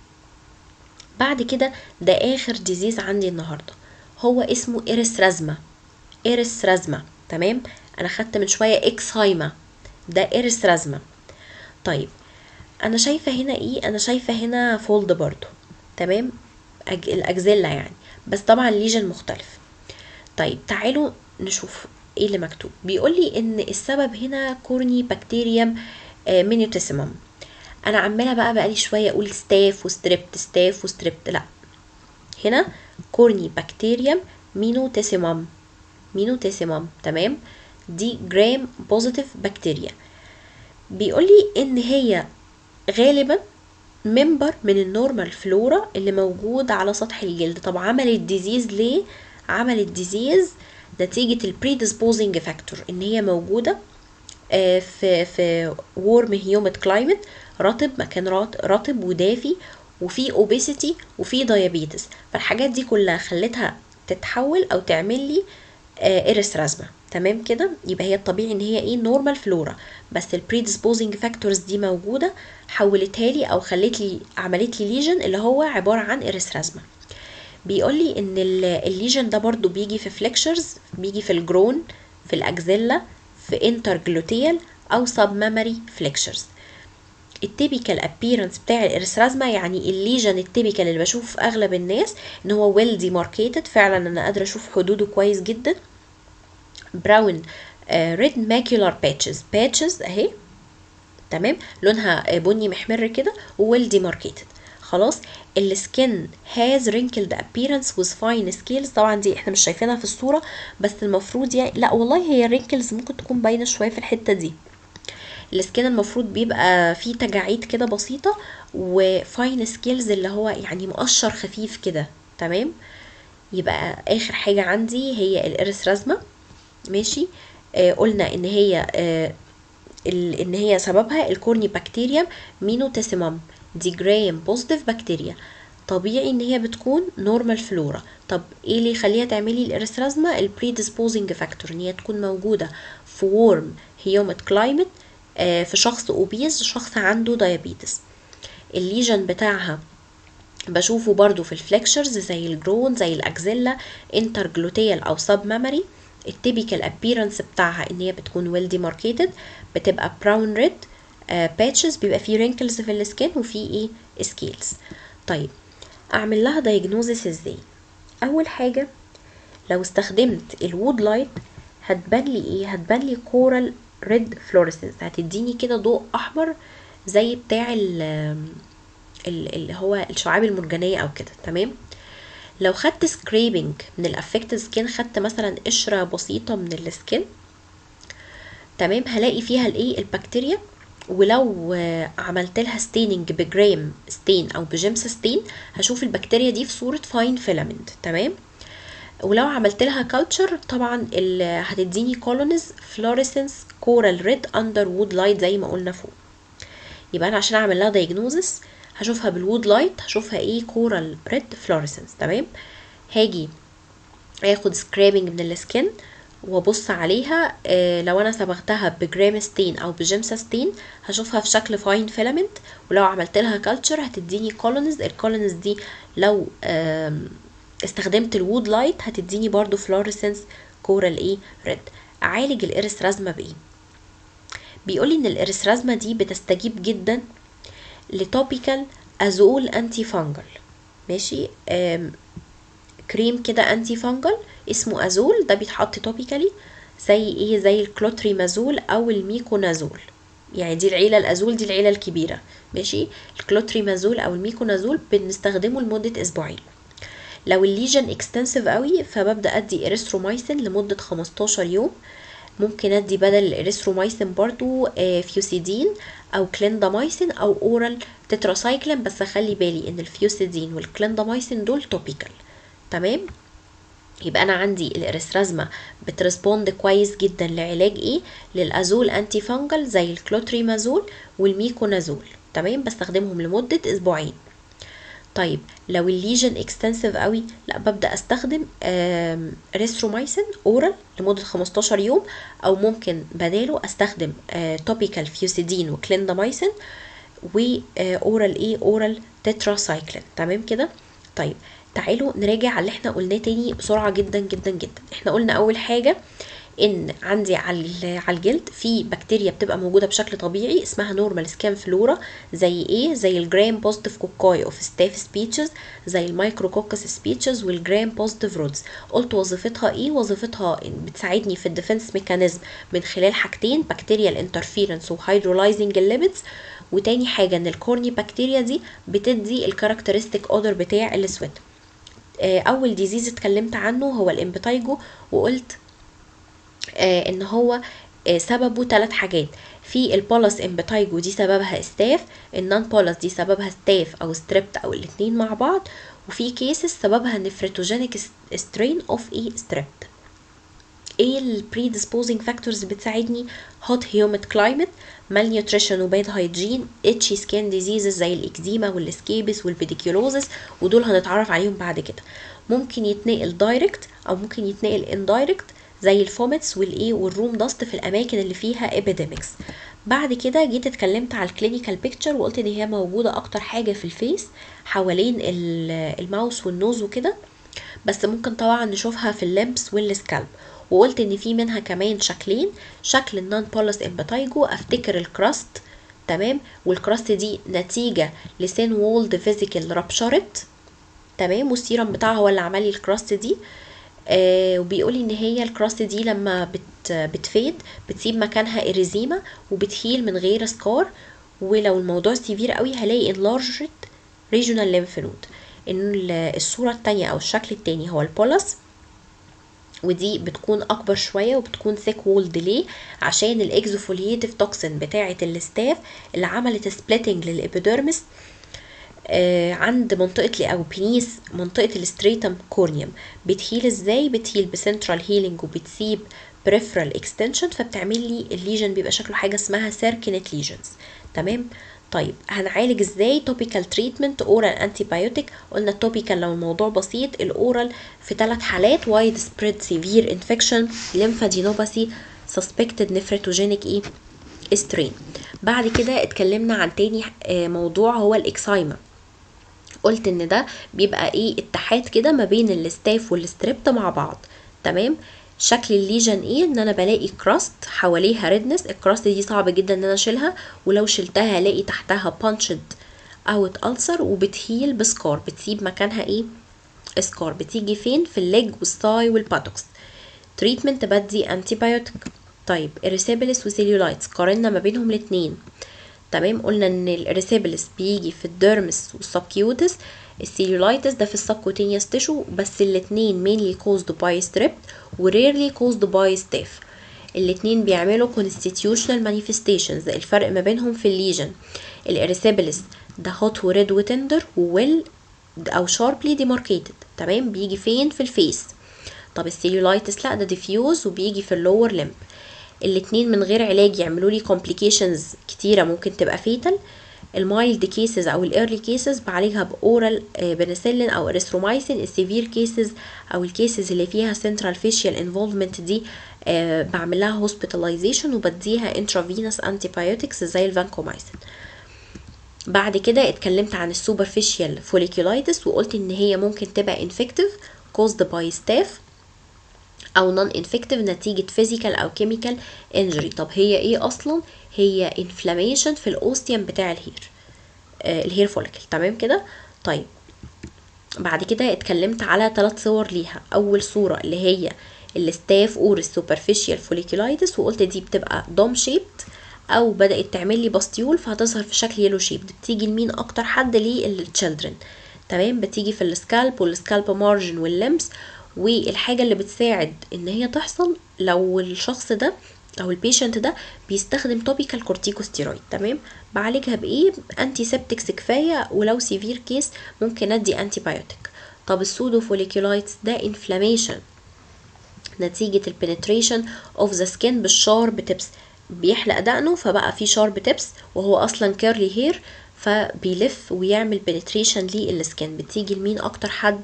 بعد كده ده اخر ديزيز عندي النهارده هو اسمه إيريثرازما إيريثرازما تمام انا خدت من شويه اكسهايما ده إيريثرازما طيب انا شايفه هنا ايه انا شايفه هنا فولد برضو تمام أج... الاجزله يعني بس طبعا ليجن مختلف طيب تعالوا نشوف ايه اللي مكتوب بيقول لي ان السبب هنا كورني بكتيريوم آه مينيوتيسيمم انا عماله بقى بقالي شويه اقول ستاف وستريبت ستاف وستريبت لا هنا كورني بكتيريوم مينوتيسيمم مينوتيسيمم تمام دي جرام بوزيتيف بكتيريا بيقول لي ان هي غالبا ممبر من النورمال فلورا اللي موجود على سطح الجلد طب عملت ديزيز ليه عملت ديزيز نتيجة البريدisposing فاكتور ان هي موجودة آه، في في warm humid climate رطب مكان رط- رطب ودافي وفي obesity وفي diabetes فالحاجات دي كلها خلتها تتحول او تعمل لي إيريثرازما تمام كده يبقى هي الطبيعي ان هي ايه نورمال فلورا بس البريدisposing فاكتورز دي موجوده حولتها لي او خلت لي عملت لي ليجن اللي هو عباره عن إيريثرازما بيقول لي ان ال- الليجن ده برضو بيجي في فليكشرز بيجي في الجرون في الاكزيلا في انترجلوتيال او سب ميموري فليكشرز التيبيكال ابييرنس بتاع الارثرازما يعني الليجن التيبيكال اللي بشوفه في اغلب الناس ان هو ويل ديماركيتد فعلا انا قادره اشوف حدوده كويس جدا براون ريد ماكيولار باتشز باتشز اهي تمام لونها آه، بني محمر كده وويل ديماركيتد خلاص السكن هاز wrinkled appearance with fine scales طبعا دي احنا مش شايفينها في الصوره بس المفروض يعني لا والله هي wrinkles ممكن تكون باينه شويه في الحته دي السكين المفروض بيبقى فيه تجاعيد كده بسيطة وفاين سكيلز اللي هو يعني مقشر خفيف كده تمام يبقى اخر حاجة عندي هي الارثرازما ماشي آه قلنا ان هي آه ال- ان هي سببها الكورني بكتيريا مينوتيسيمم دي جرام بوزيتيف بكتيريا طبيعي ان هي بتكون نورمال فلورا طب ايه اللي يخليها تعملي الارثرازما البريدisposing فاكتور ان هي تكون موجوده في وورم هيوميد كلايمت في شخص اوبيز شخص عنده دايابيتس الليجن بتاعها بشوفه برضو في الفليكشرز زي الجرون زي الاكزيلا انترجلوتيال او سب ميموري التيبيكال ابييرنس بتاعها ان هي بتكون ويل ديماركيتد بتبقى براون ريد باتشز بيبقى فيه رينكلز في السكين وفي ايه سكيلز طيب اعمل لها دايجنوزس ازاي اول حاجه لو استخدمت الوود لايت هتبان لي ايه هتبان لي كورال ريد فلوريسنس هتديني كده ضوء احمر زي بتاع ال ال- اللي هو الشعاب المرجانيه او كده تمام لو خدت سكريبنج من الافكتد سكين خدت مثلا قشره بسيطه من السكين تمام هلاقي فيها الايه البكتيريا ولو آه، عملت لها ستيننج بجرام ستين او بجيمس ستين هشوف البكتيريا دي في صوره فاين فيلامنت تمام ولو عملت لها كلتشر طبعا ال- هتديني كولونيز فلوريسنس كورال ريد اندر وود لايت زي ما قلنا فوق يبقى انا عشان اعمل لها دايجنوزس هشوفها بالوود لايت هشوفها ايه كورال ريد فلوريسنس تمام هاجي اخد سكرابنج من السكن وابص عليها آه لو انا صبغتها بجرامستين او بجيمساستين هشوفها في شكل فاين فيلامنت ولو عملت لها كلتشر هتديني كولونز الكولونز دي لو آم، استخدمت الوود لايت هتديني برضو فلوريسنس كورال ايه ريد اعالج الاريثرازما بايه بيقولي ان الاريثرازما دي بتستجيب جدا لتوبيكال ازول انتي فانجل ماشي آم، كريم كده انتي فانجل اسمه ازول ده بيتحط توبيكالي زي ايه زي الكلوتريمازول او الميكونازول يعني دي العيله الازول دي العيله الكبيره ماشي الكلوتريمازول او الميكونازول بنستخدمه لمده اسبوعين لو الليجن اكستنسيف قوي فببدا ادي اريثرومايسين لمده 15 يوم ممكن ادي بدل الاريثرومايسين برضو آه، فيوسيدين او كليندامايسين او اورال تتراسايكلين بس اخلي بالي ان الفيوسيدين والكليندامايسين دول توبيكال تمام يبقى انا عندي الاريثرازما بترسبوند كويس جدا لعلاج ايه للازول انتي فانجل زي الكلوتريمازول والميكونازول تمام بستخدمهم لمده اسبوعين طيب لو الليجن اكستنسيف قوي لا ببدا استخدم ريثرومايسين اورال لمده 15 يوم او ممكن بداله استخدم توبيكال فيوسيدين وكليندامايسين واورال ايه اورال تتراسايكلين تمام كده طيب تعالوا نراجع على اللي احنا قلناه تاني بسرعه جدا جدا جدا احنا قلنا اول حاجه ان عندي على ال- على الجلد في بكتيريا بتبقى موجوده بشكل طبيعي اسمها نورمال سكان فلورا زي ايه زي الجرام بوزيتيف كوكاي اوف ستاف سبيتشز زي المايكروكوكس سبيتشز والجرام بوزيتيف رودز قلت وظيفتها ايه وظيفتها إن بتساعدني في الديفنس ميكانيزم من خلال حاجتين بكتيريا الانترفيرنس وهيدرولايزنج الليبيدز وتاني حاجه ان الكورني بكتيريا دي بتدي الكاركترستيك اودر بتاع الاسود آه، اول ديزيز اتكلمت عنه هو الامبتايجو وقلت آه، ان هو آه، سببه ثلاث حاجات في البولس امبتايجو دي سببها ستاف النون بولس دي سببها ستاف او ستريبت او الاتنين مع بعض وفي كيسز سببها نفريتوجينيك سترين اوف اي ستريبت ايه البريدisposing فاكتورز بتساعدني hot humid climate malnutrition وباد هايجين itchy skin diseases زي الاكزيما والسكيبس والبيديكيولوزس ودول هنتعرف عليهم بعد كده ممكن يتنقل دايركت او ممكن يتنقل اندايركت زي الفوميتس والايه والروم داست في الاماكن اللي فيها ابيديميكس بعد كده جيت اتكلمت على الكلينيكال بيكتشر وقلت ان هي موجوده اكتر حاجه في الفيس حوالين ال- الماوس والنوز وكده بس ممكن طبعا نشوفها في اللمس والسكالب وقلت ان في منها كمان شكلين شكل النون بولس امبتايجو افتكر الكراست تمام والكراست دي نتيجة لسين وولد فيزيكال رابشرت تمام والسيرم بتاعها هو اللي عمل لي الكراست دي آه وبيقول ان هي الكراست دي لما بت بتفيد بتسيب مكانها اريزيما وبتهيل من غير سكار ولو الموضوع سيفير قوي هلاقي enlarged regional lymph node ان ال- الصورة التانية او الشكل التاني هو البولس ودي بتكون اكبر شويه وبتكون ثيك وول ديلي عشان الاكزوفوليتيف توكسين بتاعه الاستاف اللي عملت سبليتنج للابيديرمس آه عند منطقه او بنيس منطقه الاستريتم كورنيوم بتهيل ازاي بتهيل بسنترال هيلينج وبتسيب بريفرال اكستنشن فبتعمل لي الليجن بيبقى شكله حاجه اسمها سيركينت ليجنز تمام طيب هنعالج ازاي توبيكال تريتمنت اورال انتي بايوتيك قلنا التوبيكال لو الموضوع بسيط الاورال في ثلاث حالات وايد سبريد سيفير انفكشن ليمفادينوباثي سسبكتد نفريتوجينيك ايه استرين بعد كده اتكلمنا عن تاني آه، موضوع هو الاكسايما قلت ان ده بيبقى ايه اتحاد كده ما بين الستاف والستريبت مع بعض تمام شكل الليجن ايه ان انا بلاقي كراست حواليها ريدنس الكراست دي صعب جدا ان انا اشيلها ولو شلتها هلاقي تحتها بانشد اوت ألسر وبتهيل بسكار بتسيب مكانها ايه سكار بتيجي فين في الليج والثاي والباتوكس تريتمنت بدي انتي بايوتيك طيب اريسيبلس وسيلولايتس قارنا ما بينهم الاتنين تمام قلنا ان الاريسيبلس بيجي في الديرمس والسبكيوتس السيلولايتس ده في السبكوتينيوس تيشو بس الاتنين mainly caused by strep و rarely caused by staph الاتنين بيعملوا constitutional manifestations الفرق ما بينهم في الليجن الاريسيبلس ده hot وريد وتندر وويل او sharply demarcated تمام بيجي فين في الفيس طب السيلولايتس لا ده ديفيوز وبيجي في اللور لمب الاتنين من غير علاج يعملوا لي complications كتيرة ممكن تبقى فيتال المايلد كيسز او الايرلي كيسز بعالجها باورال بنسلين او اريثرومايسين السيفير كيسز او الكيسز اللي فيها سنترال فيشيال انفولفمنت دي آه بعمل لها هوسبيتاليزيشن وبديها انترافينوس انتيبيوتكس زي الفانكومايسين بعد كده اتكلمت عن السوبرفيشال فوليكولايتس وقلت ان هي ممكن تبقى انفكتيف caused by staph او نون انفكتيف نتيجه فيزيكال او كيميكال انجري طب هي ايه اصلا هي انفلاميشن في الاوستيوم بتاع الهير آه الهير فوليكل تمام كده طيب بعد كده اتكلمت على ثلاث صور ليها اول صوره اللي هي الستاف اور السوبرفيشال فوليكولايتس وقلت دي بتبقى دوم شيبت او بدات تعمل لي باستيول فهتظهر في شكل يلو شيبد بتيجي لمين اكتر حد للتشيلدرن تمام بتيجي في السكالب والسكالب مارجن واللمس والحاجة اللي بتساعد ان هي تحصل لو الشخص ده او البيشنت ده بيستخدم توبيكال كورتيكوستيرويد تمام بعالجها بايه انتي سيبتكس كفايه ولو سيفير كيس ممكن ادي انتي بايوتيك طب السودو فوليكولايتس ده انفلاميشن نتيجة البنتريشن اوف ذا سكين بالشارب تبس بيحلق دقنه فبقى في شارب تبس وهو اصلا كيرلي هير فبيلف ويعمل بنتريشن للسكين بتيجي لمين اكتر حد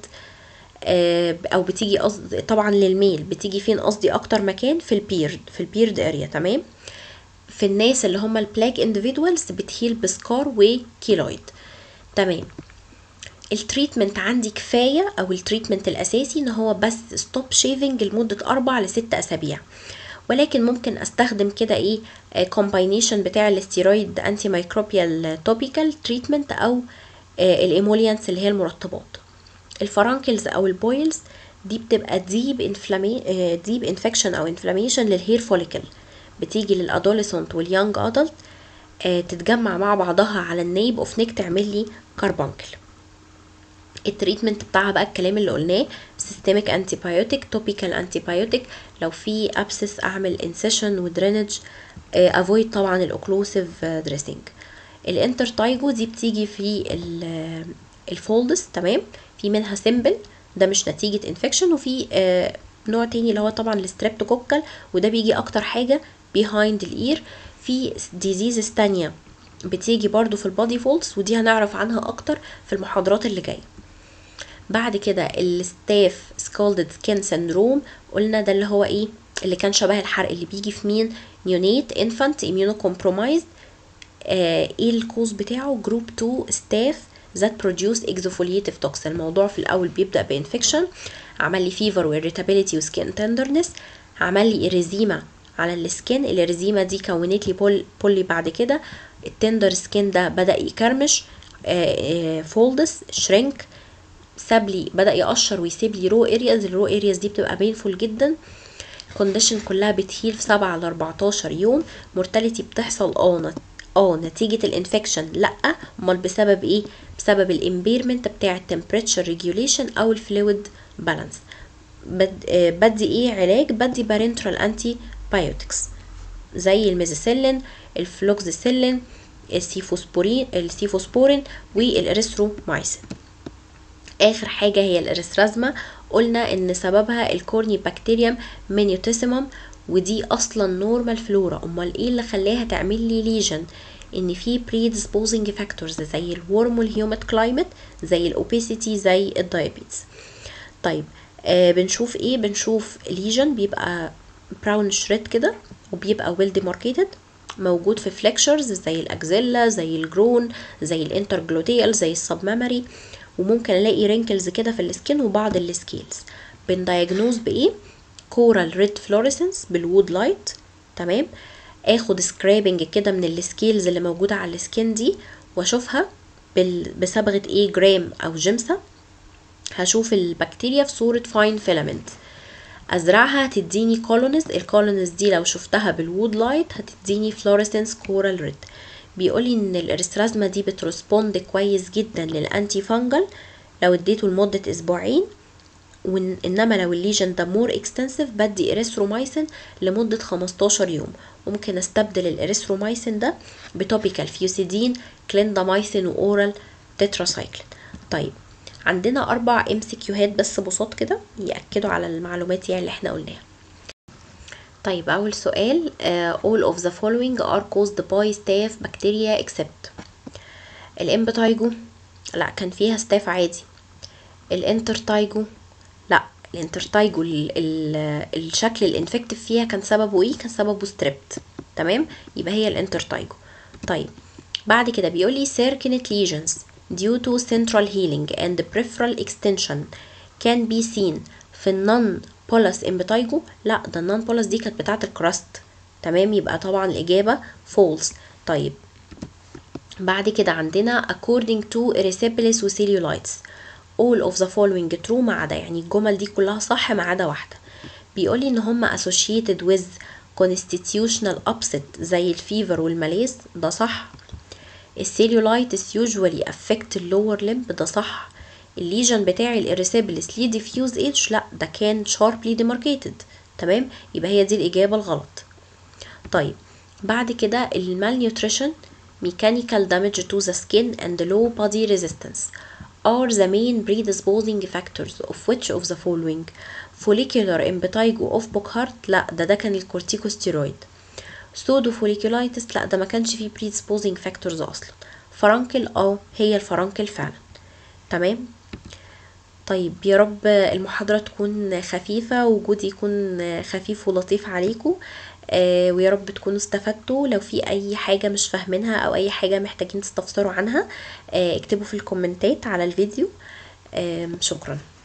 او بتيجي قصد طبعا للميل بتيجي فين قصدي اكتر مكان في البيرد في البيرد اريا تمام في الناس اللي هم البلاك اندفيدوالز بتهيل بسكار وكيلويد تمام التريتمنت عندي كفايه او التريتمنت الاساسي ان هو بس ستوب شيفنج لمده اربع لست اسابيع ولكن ممكن استخدم كده ايه كومباينيشن بتاع الاستيرويد انتي مايكروبيال توبيكال تريتمنت او الايموليانس اللي هي المرطبات الفرانكلز او البويلز دي بتبقى ديب انفلامي ديب انفكشن او انفلاميشن للهير فوليكل بتيجي للادوليسنت واليونج ادلت تتجمع مع بعضها على النيب اوف نيك تعمل لي كاربانكل التريتمنت بتاعها بقى الكلام اللي قلناه سيستميك انتيبيوتيك توبيكال انتيبيوتيك لو في ابسس اعمل انسيشن ودرينج افويد طبعا الاوكلوسيف دريسنج الانترتايجو دي بتيجي في الفولدز تمام في منها سيمبل ده مش نتيجة انفكشن وفي آه نوع تاني اللي هو طبعا الستريبتوكوكال وده بيجي اكتر حاجة behind الاير في ديزيزز تانية بتيجي برضو في البادي فولدز ودي هنعرف عنها اكتر في المحاضرات اللي جايه بعد كده الستاف سكالدد سكين سندروم قلنا ده اللي هو ايه اللي كان شبه الحرق اللي بيجي في مين نيونيت انفانت اميونو كومبرومايزد آه ايه الكوز بتاعه جروب 2 ستاف that produce exfoliative toxin الموضوع في الاول بيبدا بانفكشن عمل لي فيفر واريتابيليتي وسكين تندرنس عمل لي اريزيما على السكين الاريزيما دي كونت لي بول بولي بعد كده التندر سكين ده بدا يكرمش فولدس شرينك ساب لي بدا يقشر ويسيب لي رو ارياز الرو ارياز دي بتبقى بينفول جدا الكونديشن كلها بتهيل في 7 ل 14 يوم مورتاليتي بتحصل اه اه نتيجة الانفكشن لا امال بسبب ايه بسبب الامبيرمنت بتاع التمبريتشر ريجوليشن او الفلويد بالانس بد آه بدي ايه علاج بدي بارنترال انتي بايوتكس زي الميزيسيلين الفلوكسيسيلين السيفوسبورين السيفوسبورين والاريثرومايسين اخر حاجه هي الاريثرازما قلنا ان سببها الكورني بكتيريوم مينيوتيسيمم ودي اصلا نورمال فلورا امال ايه اللي خلاها تعمل لي ليجن ان في predisposing فاكتورز زي الورم والهيوميد كلايمت زي الاوبيسيتي زي الدايابيتس طيب آه بنشوف ايه بنشوف ليجن بيبقى براون شريد كده وبيبقى ويل ديماركيتد موجود في فليكشرز زي الاكزيلا زي الجرون زي الانترجلوتيال زي السبمامري وممكن الاقي رينكلز كده في السكين وبعض السكيلز بندايجنوز بايه كورال ريد فلوريسنس بالوود لايت تمام اخد سكرابنج كده من السكيلز اللي موجوده على السكين دي واشوفها بصبغه ايه جرام او جمسه هشوف البكتيريا في صوره فاين فيلامنت ازرعها هتديني كولونيز الكولونيز دي لو شفتها بالوود لايت هتديني فلوريسنس كورال ريد بيقولي ان الاريثرازما دي بترسبوند كويس جدا للانتي فانجل لو اديته لمده اسبوعين وانما لو الليجن ده مور اكستنسيف بدي اريثرومايسين لمده 15 يوم ممكن استبدل الاريثرومايسين ده بتوبيكال فيوسيدين كليندامايسين واورال تتراسايكلين طيب عندنا اربع ام سي كيوهات بس بساط كده ياكدوا على المعلومات يعني اللي احنا قلناها طيب اول سؤال uh, all of the following are caused by staph bacteria except الامبتايجو لا كان فيها ستاف عادي الانترتايجو لا الانترتايجو ال ال الشكل الانفكتيف فيها كان سببه ايه كان سببه ستريبت تمام يبقى هي الانترتايجو طيب بعد كده بيقول لي circulate lesions due to central healing and peripheral extension can be seen في النون بولس امبتايجو لا ده النون بولس دي كانت بتاعه الكراست تمام يبقى طبعا الاجابه false طيب بعد كده عندنا according to erysipelas و cellulitis all of the following true ما عدا يعني الجمل دي كلها صح ما عدا واحدة بيقولي ان هم associated with constitutional upset زي الفيفر والملاذ ده صح السيلولايتس usually affect اللور limb ده صح الليجن بتاعي الاريسيبلس ليه diffuse ايدج لا ده كان sharply demarcated تمام يبقى هي دي الإجابة الغلط طيب بعد كده المالنيوتريشن mechanical damage to the skin and low body resistance are the main predisposing factors of which of the following follicular impetigo of Burkhardt لا ده ده كان الكورتيكوستيرويد سودو فوليكولايتس لا ده ما كانش فيه predisposing factors اصلا فرانكل اه هي الفرانكل فعلا تمام طيب يا رب المحاضرة تكون خفيفة وجودي يكون خفيف ولطيف عليكم آه ويا رب تكونوا استفدتوا لو في اي حاجة مش فاهمينها او اي حاجة محتاجين تستفسروا عنها آه اكتبوا في الكومنتات على الفيديو آه شكرا